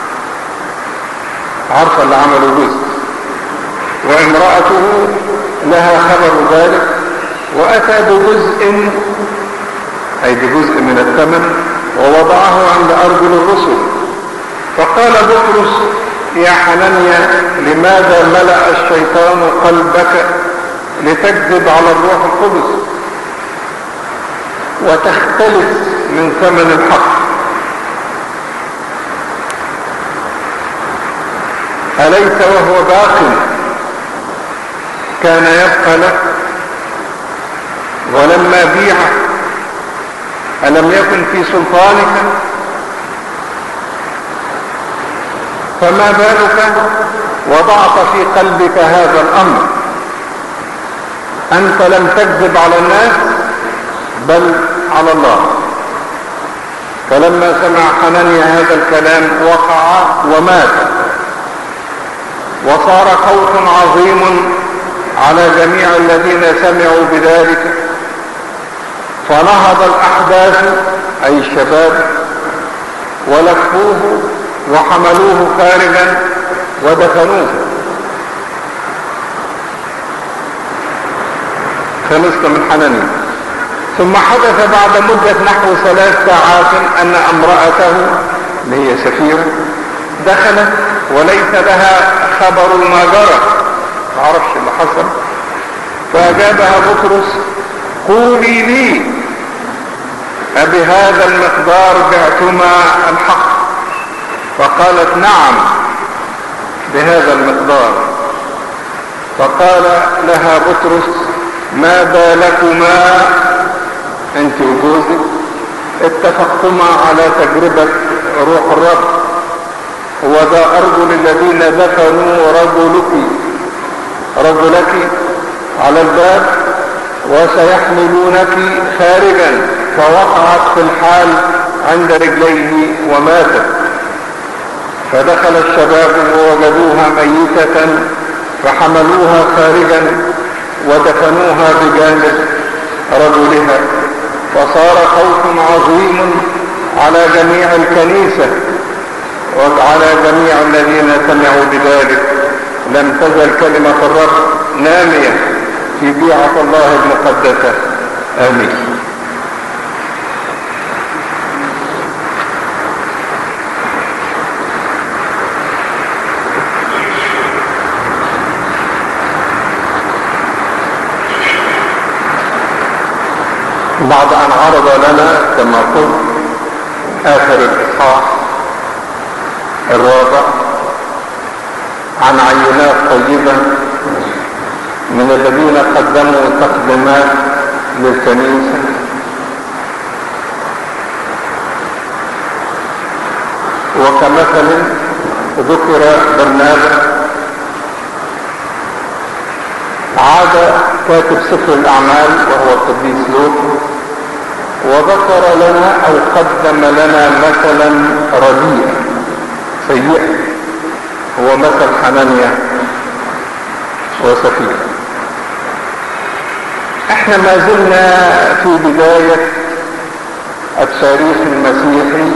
Speaker 1: عارفة اللي عملوا جزء وامرأته لها خبر ذلك وأتى بجزء أي بجزء من الثمن ووضعه عند أرجل الرسل فقال بطرس يا حنانيا لماذا ملأ الشيطان قلبك لتكذب على الروح القدس وتختلف من ثمن الحق أليس وهو باق كان يبقى لك ولما بيع ألم يكن في سلطانك فما بالك وضعت في قلبك هذا الأمر أنت لم تكذب على الناس بل على الله فلما سمع حنانيا هذا الكلام وقع ومات وصار خوف عظيم على جميع الذين سمعوا بذلك فنهض الأحداث أي الشباب ولفوه وحملوه خارجا ودفنوه خلصنا من حنانيا ثم حدث بعد مدة نحو ثلاث ساعات أن امرأته اللي هي سفيرة دخلت وليس لها خبر ما جرى تعرفش اللي حصل فأجابها بطرس قولي لي أبهذا المقدار بعتما الحق فقالت نعم بهذا المقدار فقال لها بطرس ما بالكما انت وجوزك اتفقتما على تجربة روح الرب وذا أرجل الذين دفنوا رجلك رجلك على الباب وسيحملونك خارجا فوقعت في الحال عند رجليه وماتت فدخل الشباب ووجدوها ميتة فحملوها خارجا ودفنوها بجانب رجلها فصار خوف عظيم على جميع الكنيسة وعلى جميع الذين سمعوا بذلك لم تزل كلمة الرب نامية في بيعة الله المقدسة آمين بعد أن عرض لنا كما قلت آخر الإصحاح الرابع عن عينات طيبة من الذين قدموا تقدمات للكنيسة وكمثل ذكر برنابا عاد كاتب سفر الأعمال وهو القديس لوط وذكر لنا أو قدم لنا مثلا رديئا سيئا هو مثل حنانيا وسفينة احنا ما زلنا في بداية التاريخ المسيحي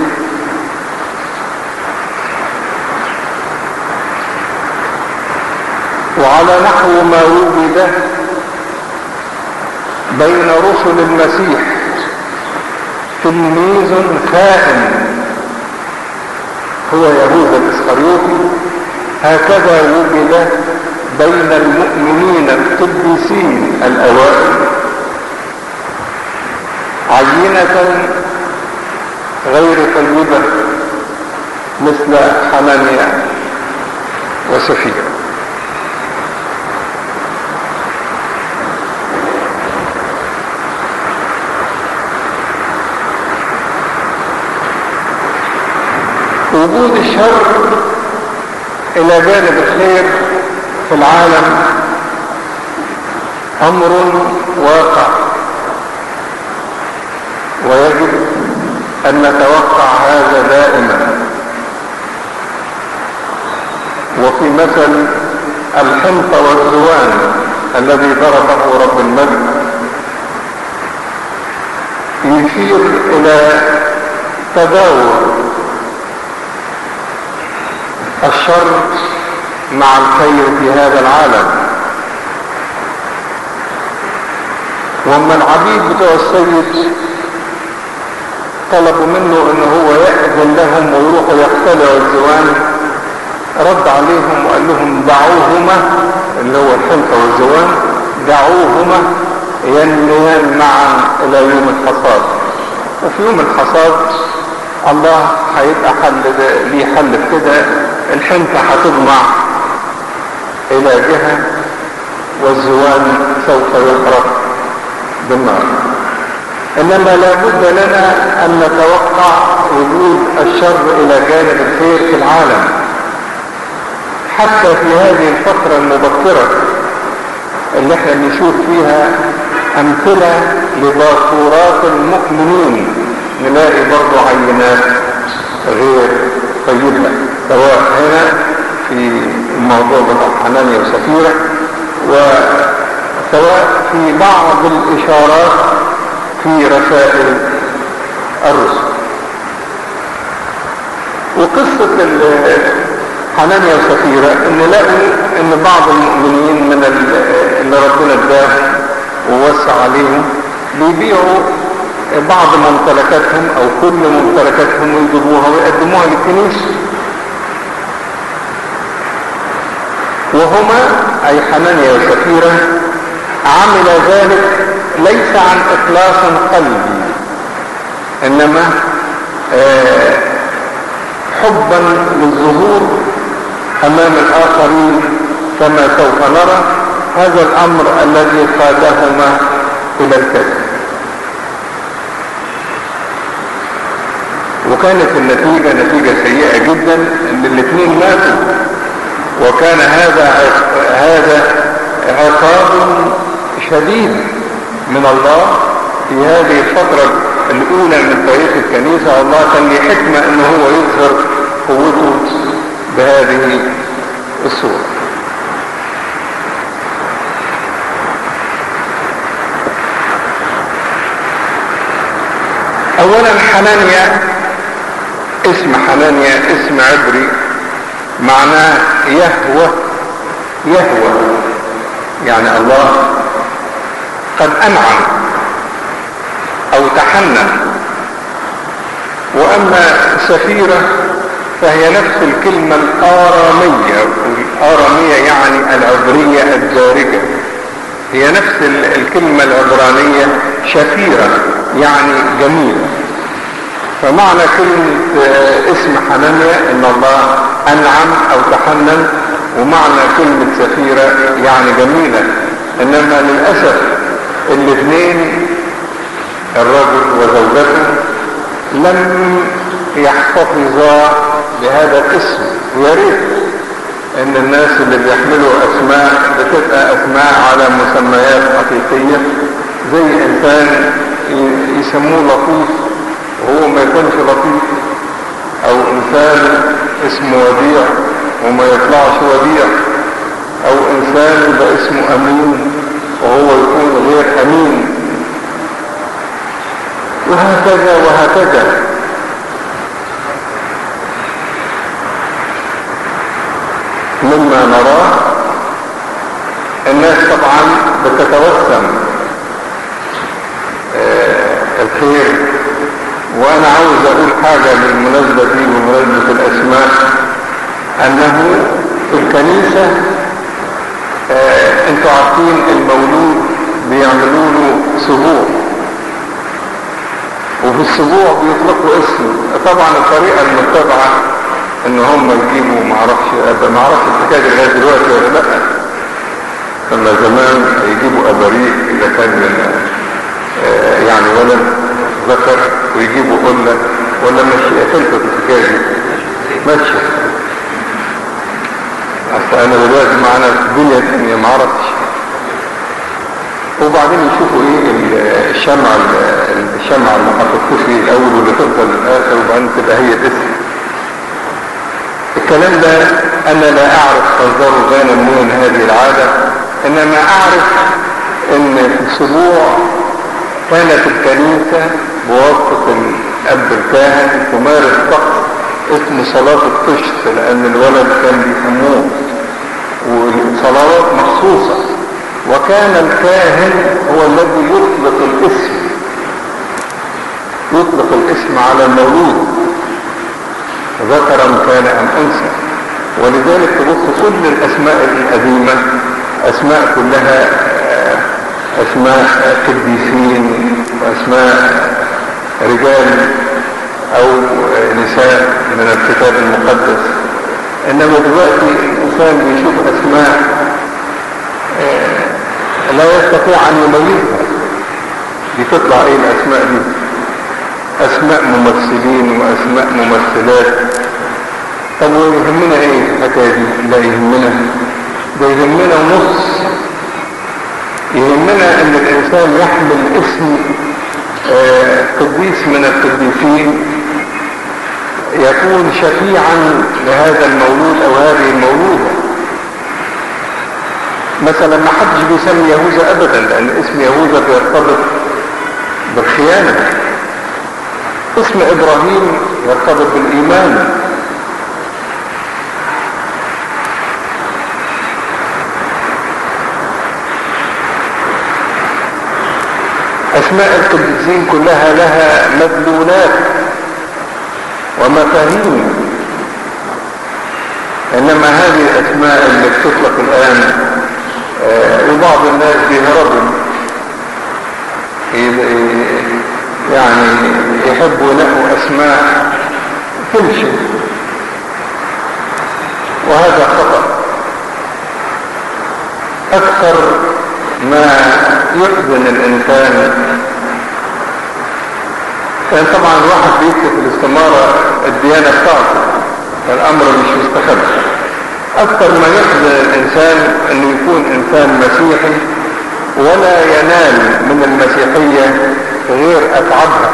Speaker 1: وعلى نحو ما وجد بين رسل المسيح تلميذ خائن هو يهوذا الاسخريوطي هكذا وجد بين المؤمنين القديسين الاوائل عينة غير طيبة مثل حنانيا وسفيرة وجود الشر الى جانب الخير في العالم امر واقع ويجب ان نتوقع هذا دائما وفي مثل الحنطة والزوان الذي ضربه رب المجد يشير الى تداول الشر مع الخير في هذا العالم واما العبيد بتوع السيد طلبوا منه ان هو يأذن لهم ويروحوا يقتلعوا الزوان رد عليهم وقال لهم دعوهما اللي هو الحنطة والزوان دعوهما ينميان معا الى يوم الحصاد وفي يوم الحصاد الله هيبقى حل ليه حل في كده الحنطة هتضمع الى جهة والزوان سوف يحرق بالنار انما لابد لنا ان نتوقع وجود الشر الى جانب الخير في العالم حتى في هذه الفترة المبكرة اللي احنا بنشوف فيها امثلة لباكورات المؤمنين نلاقي برضو عينات غير طيبة سواء هنا في الموضوع بتاع حنانيا وسفيرة وسواء في بعض الاشارات في رسائل الرسل وقصة حنانيا وسفيرة ان لقوا ان بعض المؤمنين من اللي ربنا اداهم ووسع عليهم بيبيعوا بعض ممتلكاتهم او كل ممتلكاتهم ويجيبوها ويقدموها للكنيسة وهما اي حنانيا وسفيرة عمل ذلك ليس عن اخلاص قلبي انما آه حبا للظهور امام الاخرين كما سوف نرى هذا الامر الذي قادهما الى الكذب وكانت النتيجة نتيجة سيئة جدا ان الاثنين ماتوا وكان هذا هذا عقاب شديد من الله في هذه الفترة الاولى من تاريخ الكنيسة الله كان له حكمة ان هو يظهر قوته بهذه الصورة اولا حنانيا اسم حنانيا اسم عبري معناه يهوى يهوى يعني الله قد انعم او تحنن واما سفيرة فهي نفس الكلمة الارامية الارامية يعني العبرية الدارجة هي نفس الكلمة العبرانية شفيرة يعني جميلة فمعنى كلمة اسم حنانيا ان الله انعم او تحنن ومعنى كلمة سفيرة يعني جميلة انما للأسف الاثنين الرجل وزوجته لم يحتفظا بهذا الاسم ويا ريت ان الناس اللي بيحملوا اسماء بتبقى اسماء على مسميات حقيقية زي انسان يسموه لطيف وهو ما يكونش لطيف او انسان اسمه وديع وما يطلعش وديع او انسان يبقى اسمه امين وهو يكون غير أمين وهكذا وهكذا مما نراه الناس طبعا بتتوسم آه، الخير وانا عاوز اقول حاجة بالمناسبة دي بمناسبة الاسماء انه في الكنيسة آه، انتوا عارفين المولود بيعملوا له سبوع وفي السبوع بيطلقوا اسم طبعا الطريقة المتبعة ان هم يجيبوا معرفش معرفش الحكاية لغاية دلوقتي ولا لا كما زمان يجيبوا اباريق اذا كان آه، يعني ولد ذكر ويجيبوا قلة ولا ماشي قفلت الحكاية دي ماشي اصل انا دلوقتي معانا في دنيا تانية معرفش وبعدين يشوفوا ايه الشمع الشمع اللي حطيتوه فيه الاول واللي تفضل للاخر وبعدين تبقى هي الاسم الكلام ده انا لا اعرف مصدره غانا من هذه العادة انما اعرف ان في الاسبوع كانت الكنيسة بواسطة الاب الكاهن تمارس طقس اسمه صلاة الطشت لان الولد كان بيسموه وصلوات مخصوصة وكان الكاهن هو الذي يطلق الاسم يطلق الاسم على المولود ذكرا كان ام انثى ولذلك تبص كل الاسماء القديمة اسماء كلها اسماء قديسين واسماء رجال او نساء من الكتاب المقدس انما دلوقتي الانسان بيشوف اسماء لا يستطيع ان يميزها دي تطلع ايه الاسماء دي اسماء ممثلين واسماء ممثلات طب ويهمنا ايه الحكايه دي لا يهمنا ده يهمنا نص يهمنا ان الانسان يحمل اسم آه قديس من القديسين يكون شفيعا لهذا المولود او هذه المولوده مثلا ما حدش بيسمي يهوذا ابدا لان اسم يهوذا بيرتبط بالخيانة اسم ابراهيم يرتبط بالايمان اسماء القديسين كلها لها مدلولات ومفاهيم انما هذه الاسماء اللي بتطلق الان وبعض الناس بيهربوا يعني يحبوا ينقوا اسماء تمشي وهذا خطأ اكثر ما يحزن الانسان كان طبعا الواحد بيكتب الاستمارة الديانة بتاعته فالامر مش مستخبي اكثر ما يحزن الانسان انه يكون انسان مسيحي ولا ينال من المسيحية غير اتعبها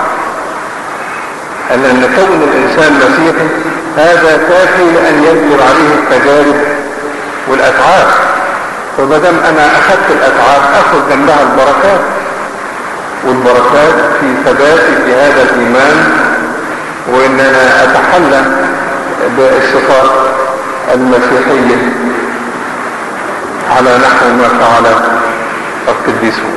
Speaker 1: لان كون الانسان مسيحي هذا كافي لان يجبر عليه التجارب والاتعاب فما دام انا اخذت الاتعاب اخذ جنبها البركات والبركات في ثباتي في هذا الايمان وان انا اتحلى بالصفات المسيحية على نحو ما فعل القديسون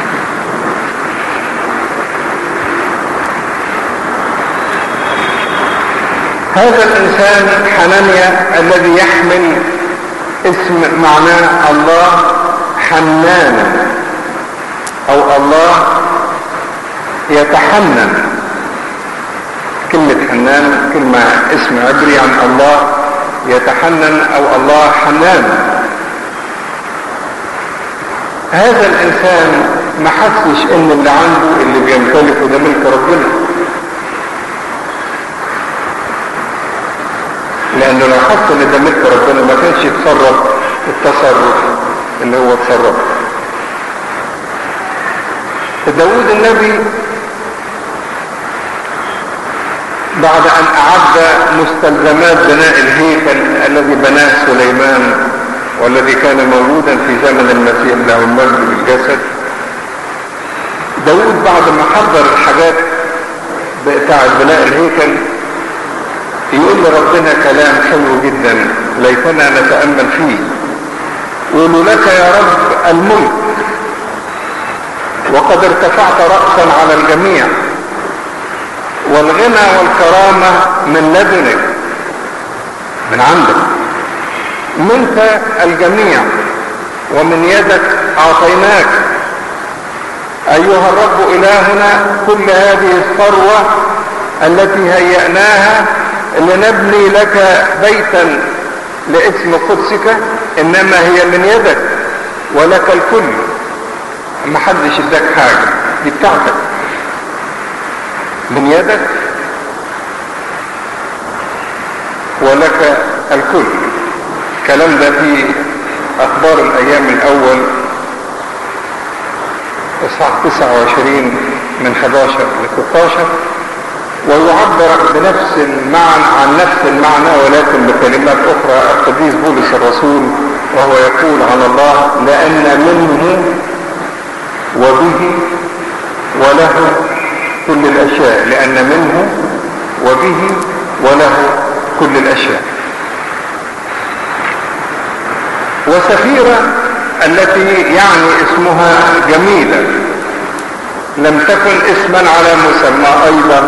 Speaker 1: هذا الإنسان حنانيا الذي يحمل اسم معناه الله حنان أو الله يتحنن كلمة حنان كلمة اسم عبري عن الله يتحنن او الله حنان هذا الانسان ما حسش ان اللي عنده اللي بيمتلكه ده ملك ربنا لانه لو حس ان ده ملك ربنا ما كانش يتصرف التصرف اللي هو تصرف داود النبي بعد ان اعد مستلزمات بناء الهيكل الذي بناه سليمان والذي كان موجودا في زمن المسيح له المجد بالجسد داود بعد ما حضر الحاجات بتاع بناء الهيكل يقول لربنا كلام حلو جدا ليتنا نتأمل فيه يقول لك يا رب الملك وقد ارتفعت رأسا على الجميع والغنى والكرامة من لدنك من عندك منك الجميع ومن يدك أعطيناك أيها الرب إلهنا كل هذه الثروة التي هيأناها لنبني لك بيتا لاسم قدسك إنما هي من يدك ولك الكل ما حدش اداك حاجة دي بتاعتك من يدك ولك الكل الكلام ده في اخبار الايام الاول اصحاح 29 من 11 ل 16 ويعبر بنفس المعنى عن نفس المعنى ولكن بكلمات اخرى القديس بولس الرسول وهو يقول عن الله لان منه وبه وله كل الاشياء لان منه وبه وله كل الاشياء وسفيرة التي يعني اسمها جميلة لم تكن اسما على مسمى ايضا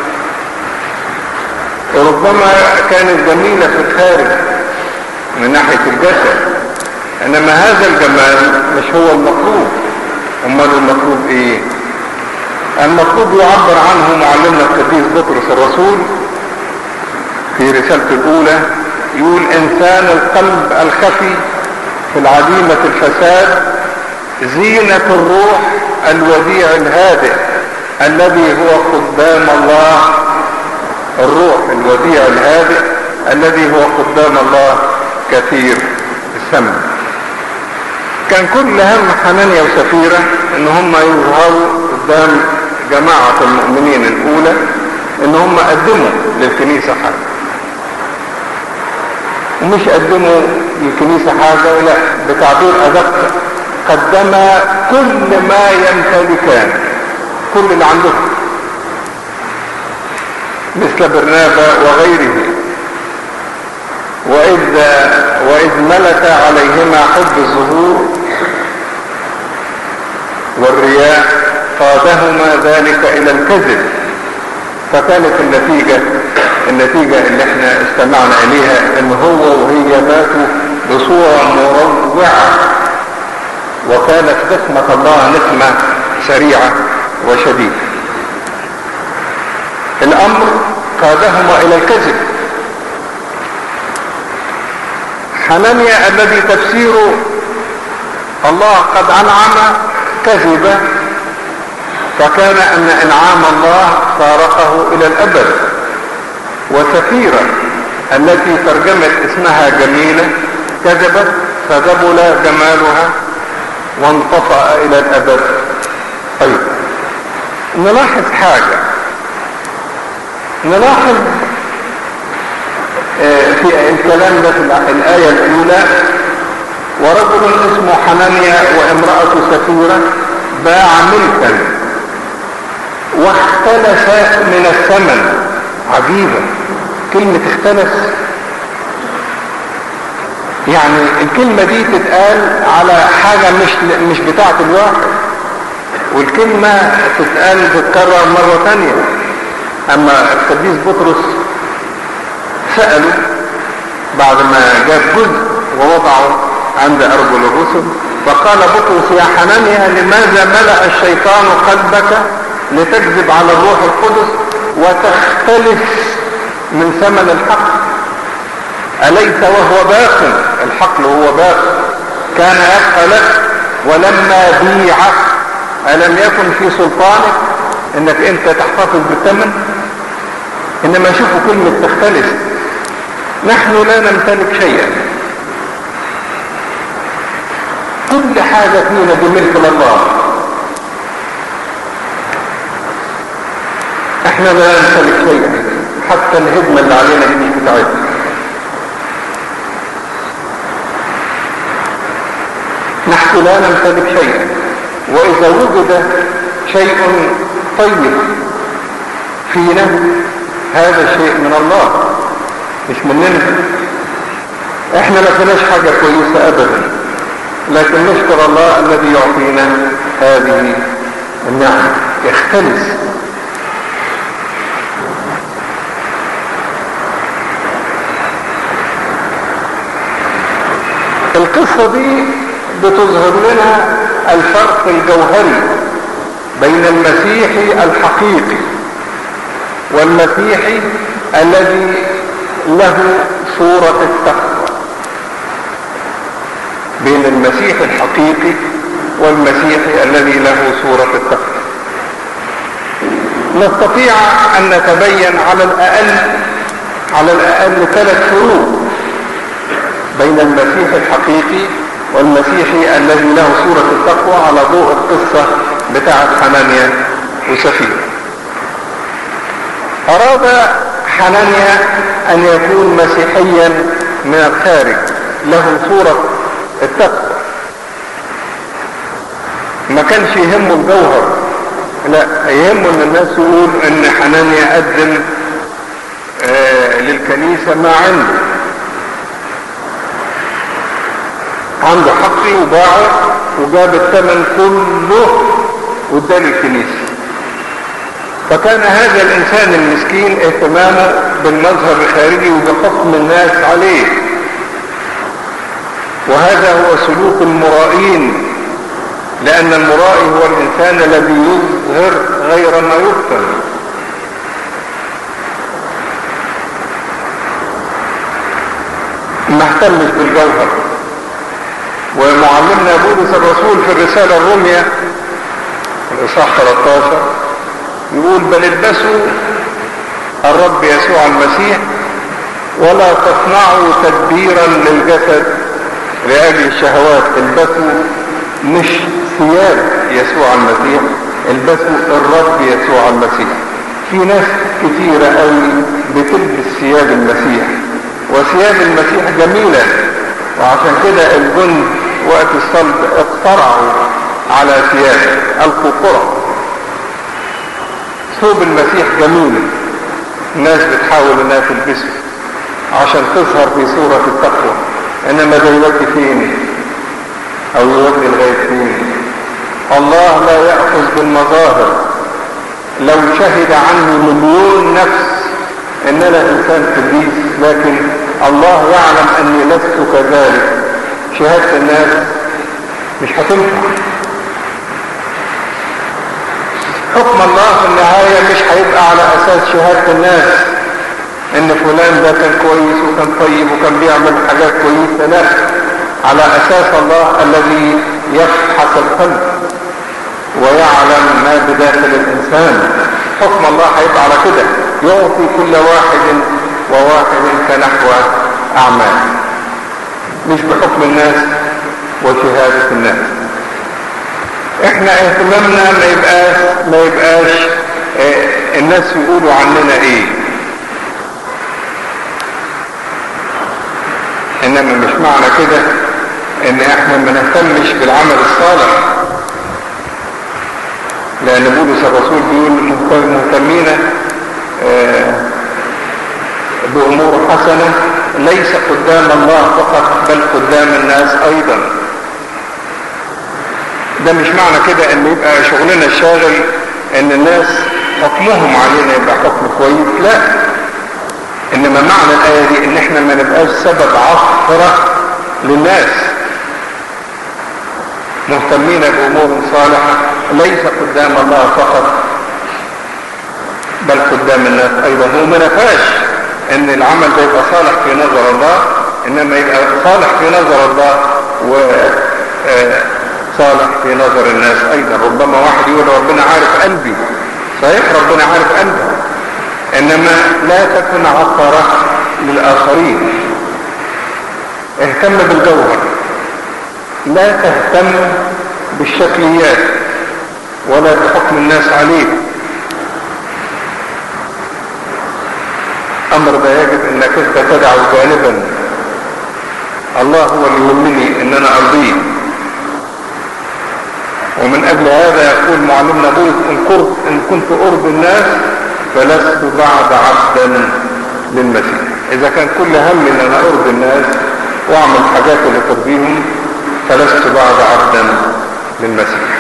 Speaker 1: ربما كانت جميلة في الخارج من ناحية الجسد انما هذا الجمال مش هو المطلوب امال المطلوب ايه المطلوب يعبر عنه معلمنا القديس بطرس الرسول في رسالته الاولى يقول انسان القلب الخفي في العديمة الفساد زينة الروح الوديع الهادئ الذي هو قدام الله الروح الوديع الهادئ الذي هو قدام الله كثير الثمن كان كل هم حنانيا وسفيرة ان هم يظهروا قدام جماعة المؤمنين الاولى ان هم قدموا للكنيسة حاجة ومش قدموا للكنيسة حاجة لا بتعبير ادق قدم كل ما يمتلكان كل اللي عندهم مثل برنابا وغيره وإذ, وإذ ملك عليهما حب الظهور والرياء قادهما ذلك إلى الكذب فكانت النتيجة النتيجة اللي احنا استمعنا إليها ان هو وهي ماتوا بصورة مروعة وكانت قسمة الله نقمة سريعة وشديدة الامر قادهما الى الكذب حنانيا الذي تفسيره الله قد انعم كذب فكان ان انعام الله فارقه الى الابد وسفيرة التي ترجمت اسمها جميلة كذبت فجبل جمالها وانطفأ الى الابد طيب نلاحظ حاجة نلاحظ في الكلام ده في الآية الأولى ورجل اسمه حنانيا وامرأة سفيرة باع ملكا واختلف من الثمن عجيبة كلمة اختلف يعني الكلمة دي تتقال على حاجة مش مش بتاعة الواحد والكلمة تتقال تتكرر مرة تانية اما القديس بطرس سأله بعد ما جاب جزء ووضعه عند ارجل الرسل فقال بطرس يا حنانيا لماذا ملأ الشيطان قلبك لتكذب على الروح القدس وتختلف من ثمن الحق أليس وهو باق الحقل هو باق كان يبقى لك ولما بيع ألم يكن في سلطانك انك انت تحتفظ بالثمن انما شوفوا كلمة تختلف نحن لا نمتلك شيئا كل حاجة فينا بملك الله احنا لا نمتلك شيئا حتى الهدمة اللي علينا دي مش بتاعتنا نحن لا نمتلك شيئا وإذا وجد شيء طيب فينا هذا شيء من الله مش مننا احنا ما فيناش حاجة كويسة ابدا لكن نشكر الله الذي يعطينا هذه النعمة يختلس القصة دي بتظهر لنا الفرق الجوهري بين المسيحي الحقيقي والمسيحي الذي له صورة التقوى بين المسيح الحقيقي والمسيحي الذي له صورة التقوى نستطيع أن نتبين على الأقل على الأقل ثلاث فروق بين المسيح الحقيقي والمسيحي الذي له صورة التقوى على ضوء القصة بتاعة حنانيا وسفير أراد حنانيا أن يكون مسيحيا من الخارج له صورة التقوى ما كانش يهمه الجوهر لا يهمه ان الناس يقول ان حنانيا قدم آه للكنيسة ما عنده عنده حقي وباعه وجاب الثمن كله واداه للكنيسة فكان هذا الانسان المسكين اهتمامه بالمظهر الخارجي وبحكم الناس عليه وهذا هو سلوك المرائين لان المرائي هو الانسان الذي يظهر غير ما يبطن ما اهتمش بالجوهر ومعلمنا بولس الرسول في الرسالة الرومية الإصحاح 13 يقول بل البسوا الرب يسوع المسيح ولا تصنعوا تدبيرا للجسد لأجل الشهوات البسوا مش ثياب يسوع المسيح البسوا الرب يسوع المسيح في ناس كثيرة قوي بتلبس ثياب المسيح وثياب المسيح جميلة وعشان كده الجند وقت الصلب اقترعوا على ثياب القوا قرع ثوب المسيح جميل الناس بتحاول انها تلبسه عشان تظهر في صورة التقوى انما ده يودي فين او يودي لغاية فين الله لا يأخذ بالمظاهر لو شهد عني مليون نفس ان انا انسان قديس لكن الله يعلم اني لست كذلك شهادة الناس مش هتنفع حكم الله في النهاية مش هيبقى على اساس شهادة الناس ان فلان ده كان كويس وكان طيب وكان بيعمل حاجات كويسة لا على اساس الله الذي يفحص القلب ويعلم ما بداخل الانسان حكم الله هيبقى على كده يعطي كل واحد وواحد كنحو اعمال مش بحكم الناس وشهادة الناس احنا اهتمامنا ما يبقاش ما يبقاش اه الناس يقولوا عننا ايه انما مش معنى كده ان احنا ما نهتمش بالعمل الصالح لان بولس الرسول بيقول مهتمين اه بامور حسنة ليس قدام الله فقط بل قدام الناس ايضا ده مش معنى كده ان يبقى شغلنا الشاغل ان الناس حكمهم علينا يبقى حكم كويس لا انما معنى الايه دي ان احنا ما نبقاش سبب عثره للناس مهتمين بامور صالحه ليس قدام الله فقط بل قدام الناس ايضا هو ما نفاش ان العمل ده يبقى صالح في نظر الله انما يبقى صالح في نظر الله و صالح في نظر الناس ايضا ربما واحد يقول ربنا عارف قلبي صحيح ربنا عارف قلبك انما لا تكن عثرة للاخرين اهتم بالجوهر لا تهتم بالشكليات ولا بحكم الناس عليك امر ده يجب انك انت تدعو جانبا الله هو اللي يهمني ان انا ارضيه ومن أجل هذا يقول معلمنا بولس إن, قرب إن كنت قرب الناس فلست بعد عبدا للمسيح إذا كان كل هم إن أنا قرب الناس وأعمل حاجات اللي ترضيهم فلست بعد عبدا للمسيح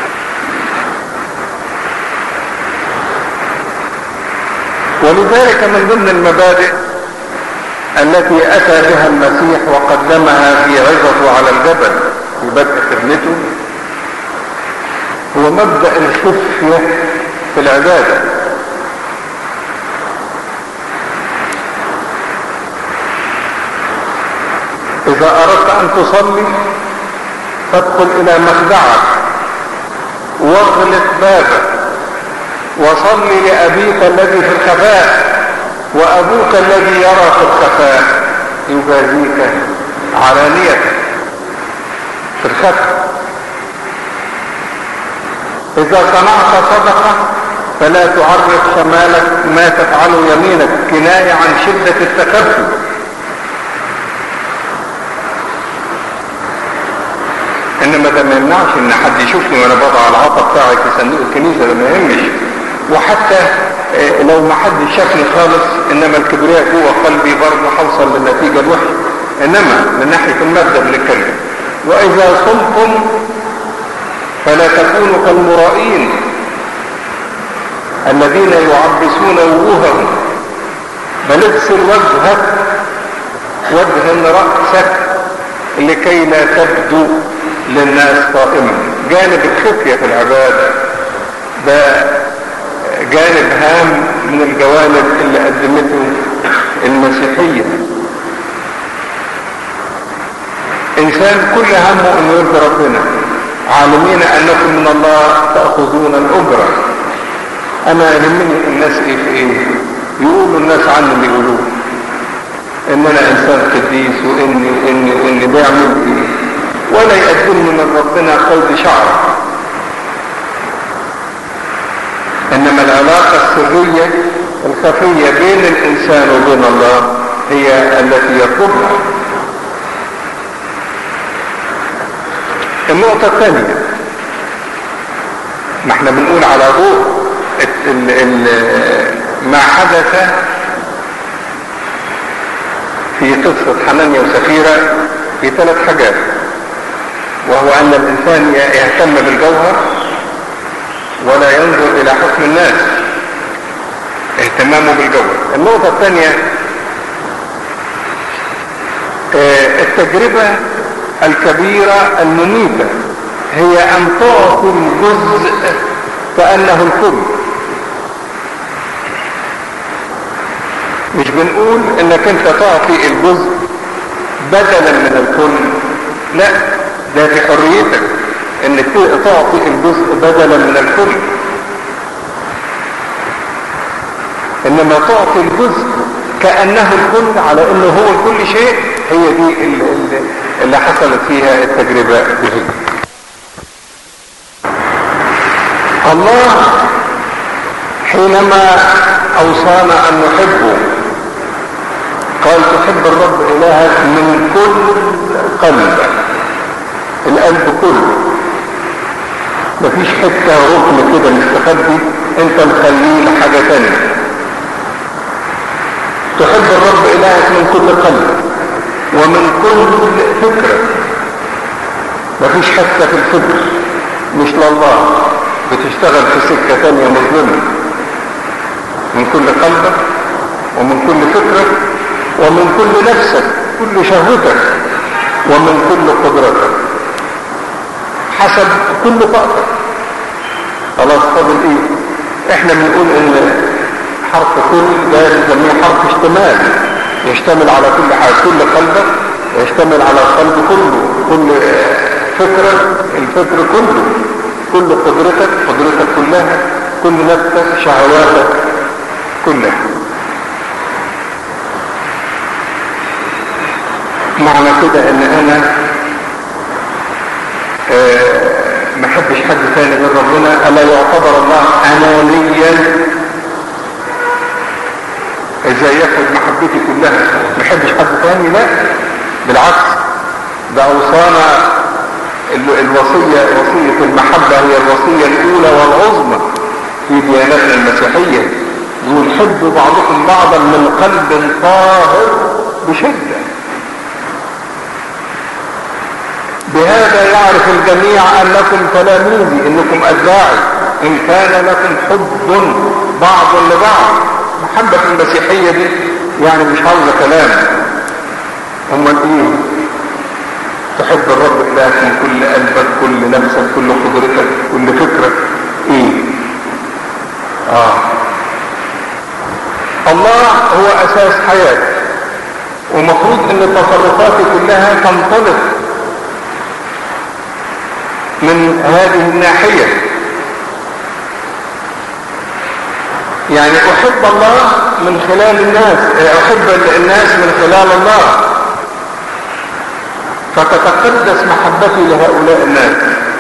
Speaker 1: ولذلك من ضمن المبادئ التي أتى بها المسيح وقدمها في عظته على الجبل في بدء خدمته هو مبدأ الخفية في العبادة إذا أردت أن تصلي فادخل إلى مخدعك واغلق بابك وصل لأبيك الذي في الخفاء وأبوك الذي يرى في الخفاء يجازيك علانية في الخفاء إذا صنعت صدقة فلا تعرف شمالك ما تفعله يمينك كناية عن شدة التكفل انما ده ما يمنعش ان حد يشوفني وانا بضع العطا بتاعي في صندوق الكنيسه ده ما يهمش وحتى لو ما حد شافني خالص انما الكبرياء جوه قلبي برضه هوصل للنتيجه الوحشه انما من ناحيه المبدا بنتكلم واذا صمتم فلا تكونوا كالمرائين الذين يعبسون وجوههم بل اغسل وجهك وجه رأسك لكي لا تبدو للناس قائما جانب الخفية في العبادة ده جانب هام من الجوانب اللي قدمته المسيحية انسان كل همه انه يرضي ربنا عالمين انكم من الله تأخذون الاجرة انا يهمني الناس ايه في ايه يقولوا الناس عني اللي يقولوه ان انا انسان قديس واني واني واني بعمل ايه ولا يقدمني من ربنا قيد شعر انما العلاقة السرية الخفية بين الانسان وبين الله هي التي يطلبها النقطة الثانية ما احنا بنقول على ضوء ال ال ما حدث في قصة حنانيا وسفيرة في ثلاث حاجات وهو ان الانسان يهتم بالجوهر ولا ينظر الى حكم الناس اهتمامه بالجوهر النقطة الثانية التجربة الكبيرة المميتة هي ان تعطي الجزء كأنه الكل مش بنقول انك انت تعطي الجزء بدلا من الكل لا ده في حريتك انك تعطي الجزء بدلا من الكل انما تعطي الجزء كأنه الكل على انه هو كل شيء هي دي اللي, اللي حصلت فيها التجربة دي الله حينما اوصانا ان نحبه قال تحب الرب الهك من كل قلبك القلب كله مفيش حتة ركن كده مستخبي انت مخليه لحاجة تانية تحب الرب الهك من كل قلب ومن كل فكرة مفيش حتة في الفكر مش لله بتشتغل في سكة تانية مظلمة من كل قلبك ومن كل فكرة ومن كل نفسك كل شهوتك ومن كل قدرتك حسب كل طاقتك خلاص فاضل ايه احنا بنقول ان حرف كل ده نسميه حرف اشتمال يشتمل على كل حاجه كل قلبك يشتمل على القلب كله كل فكرة الفكر كله كل قدرتك قدرتك كلها كل نفسك شهواتك كلها معنى كده ان انا أه ما احبش حد ثاني غير ربنا الا يعتبر الله انانيا ازاي ياخد محبتي كلها ما احبش حد ثاني لا بالعكس ده اوصانا ال- الوصية وصية المحبة هي الوصية الأولى والعظمى في ديانتنا المسيحية يقول حبوا بعضكم بعضا من قلب طاهر بشدة بهذا يعرف الجميع أنكم تلاميذي إنكم أتباعي إن كان لكم حب بعض لبعض محبة المسيحية دي يعني مش عاوزة كلام أمال إيه تحب الرب إلهك من كل قلبك كل نفسك كل قدرتك كل فكرك إيه آه الله هو أساس حياتي ومفروض ان تصرفاتي كلها تنطلق من هذه الناحية يعني احب الله من خلال الناس احب الناس من خلال الله فتتقدس محبتي لهؤلاء الناس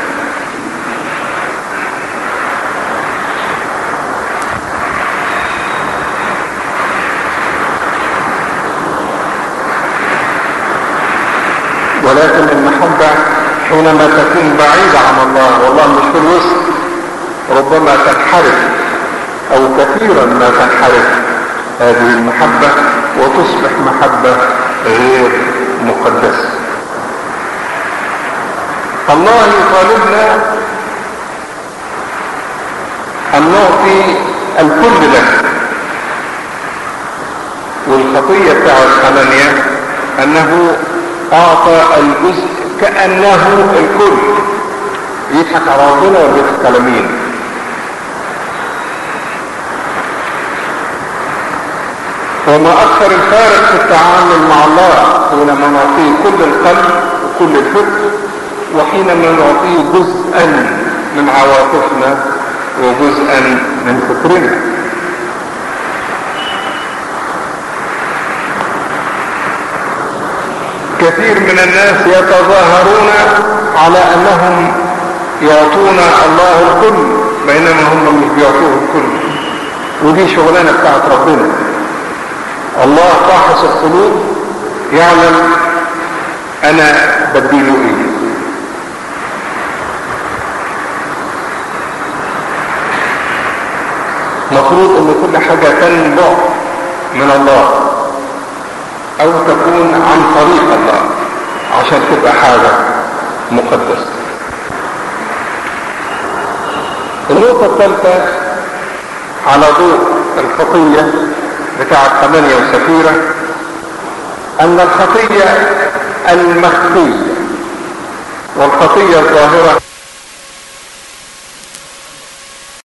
Speaker 1: ولكن المحبة حينما تكون بعيدة عن الله والله مش في الوسط ربما تنحرف او كثيرا ما تنحرف هذه المحبة وتصبح محبة غير مقدسة الله يطالبنا ان نعطي الكل له والخطية بتاعت حنانيا انه اعطى الجزء كأنه الكل يضحك على ربنا ويضحك على مين وما اكثر الفارق في التعامل مع الله حينما نعطيه كل القلب وكل الفكر وحينما نعطيه جزءا من عواطفنا وجزءا من فكرنا كثير من الناس يتظاهرون على انهم يعطون الله الكل بينما هم مش بيعطوه الكل ودي شغلانه بتاعت ربنا الله فاحص القلوب يعلم انا بديله ايه مفروض ان كل حاجة تنبع من الله او تكون عن طريق الله عشان تبقى حاجة مقدسة النقطة الثالثة على ضوء الخطية بتاعت ثمانية وسفيرة ان الخطية المخفية والخطية الظاهرة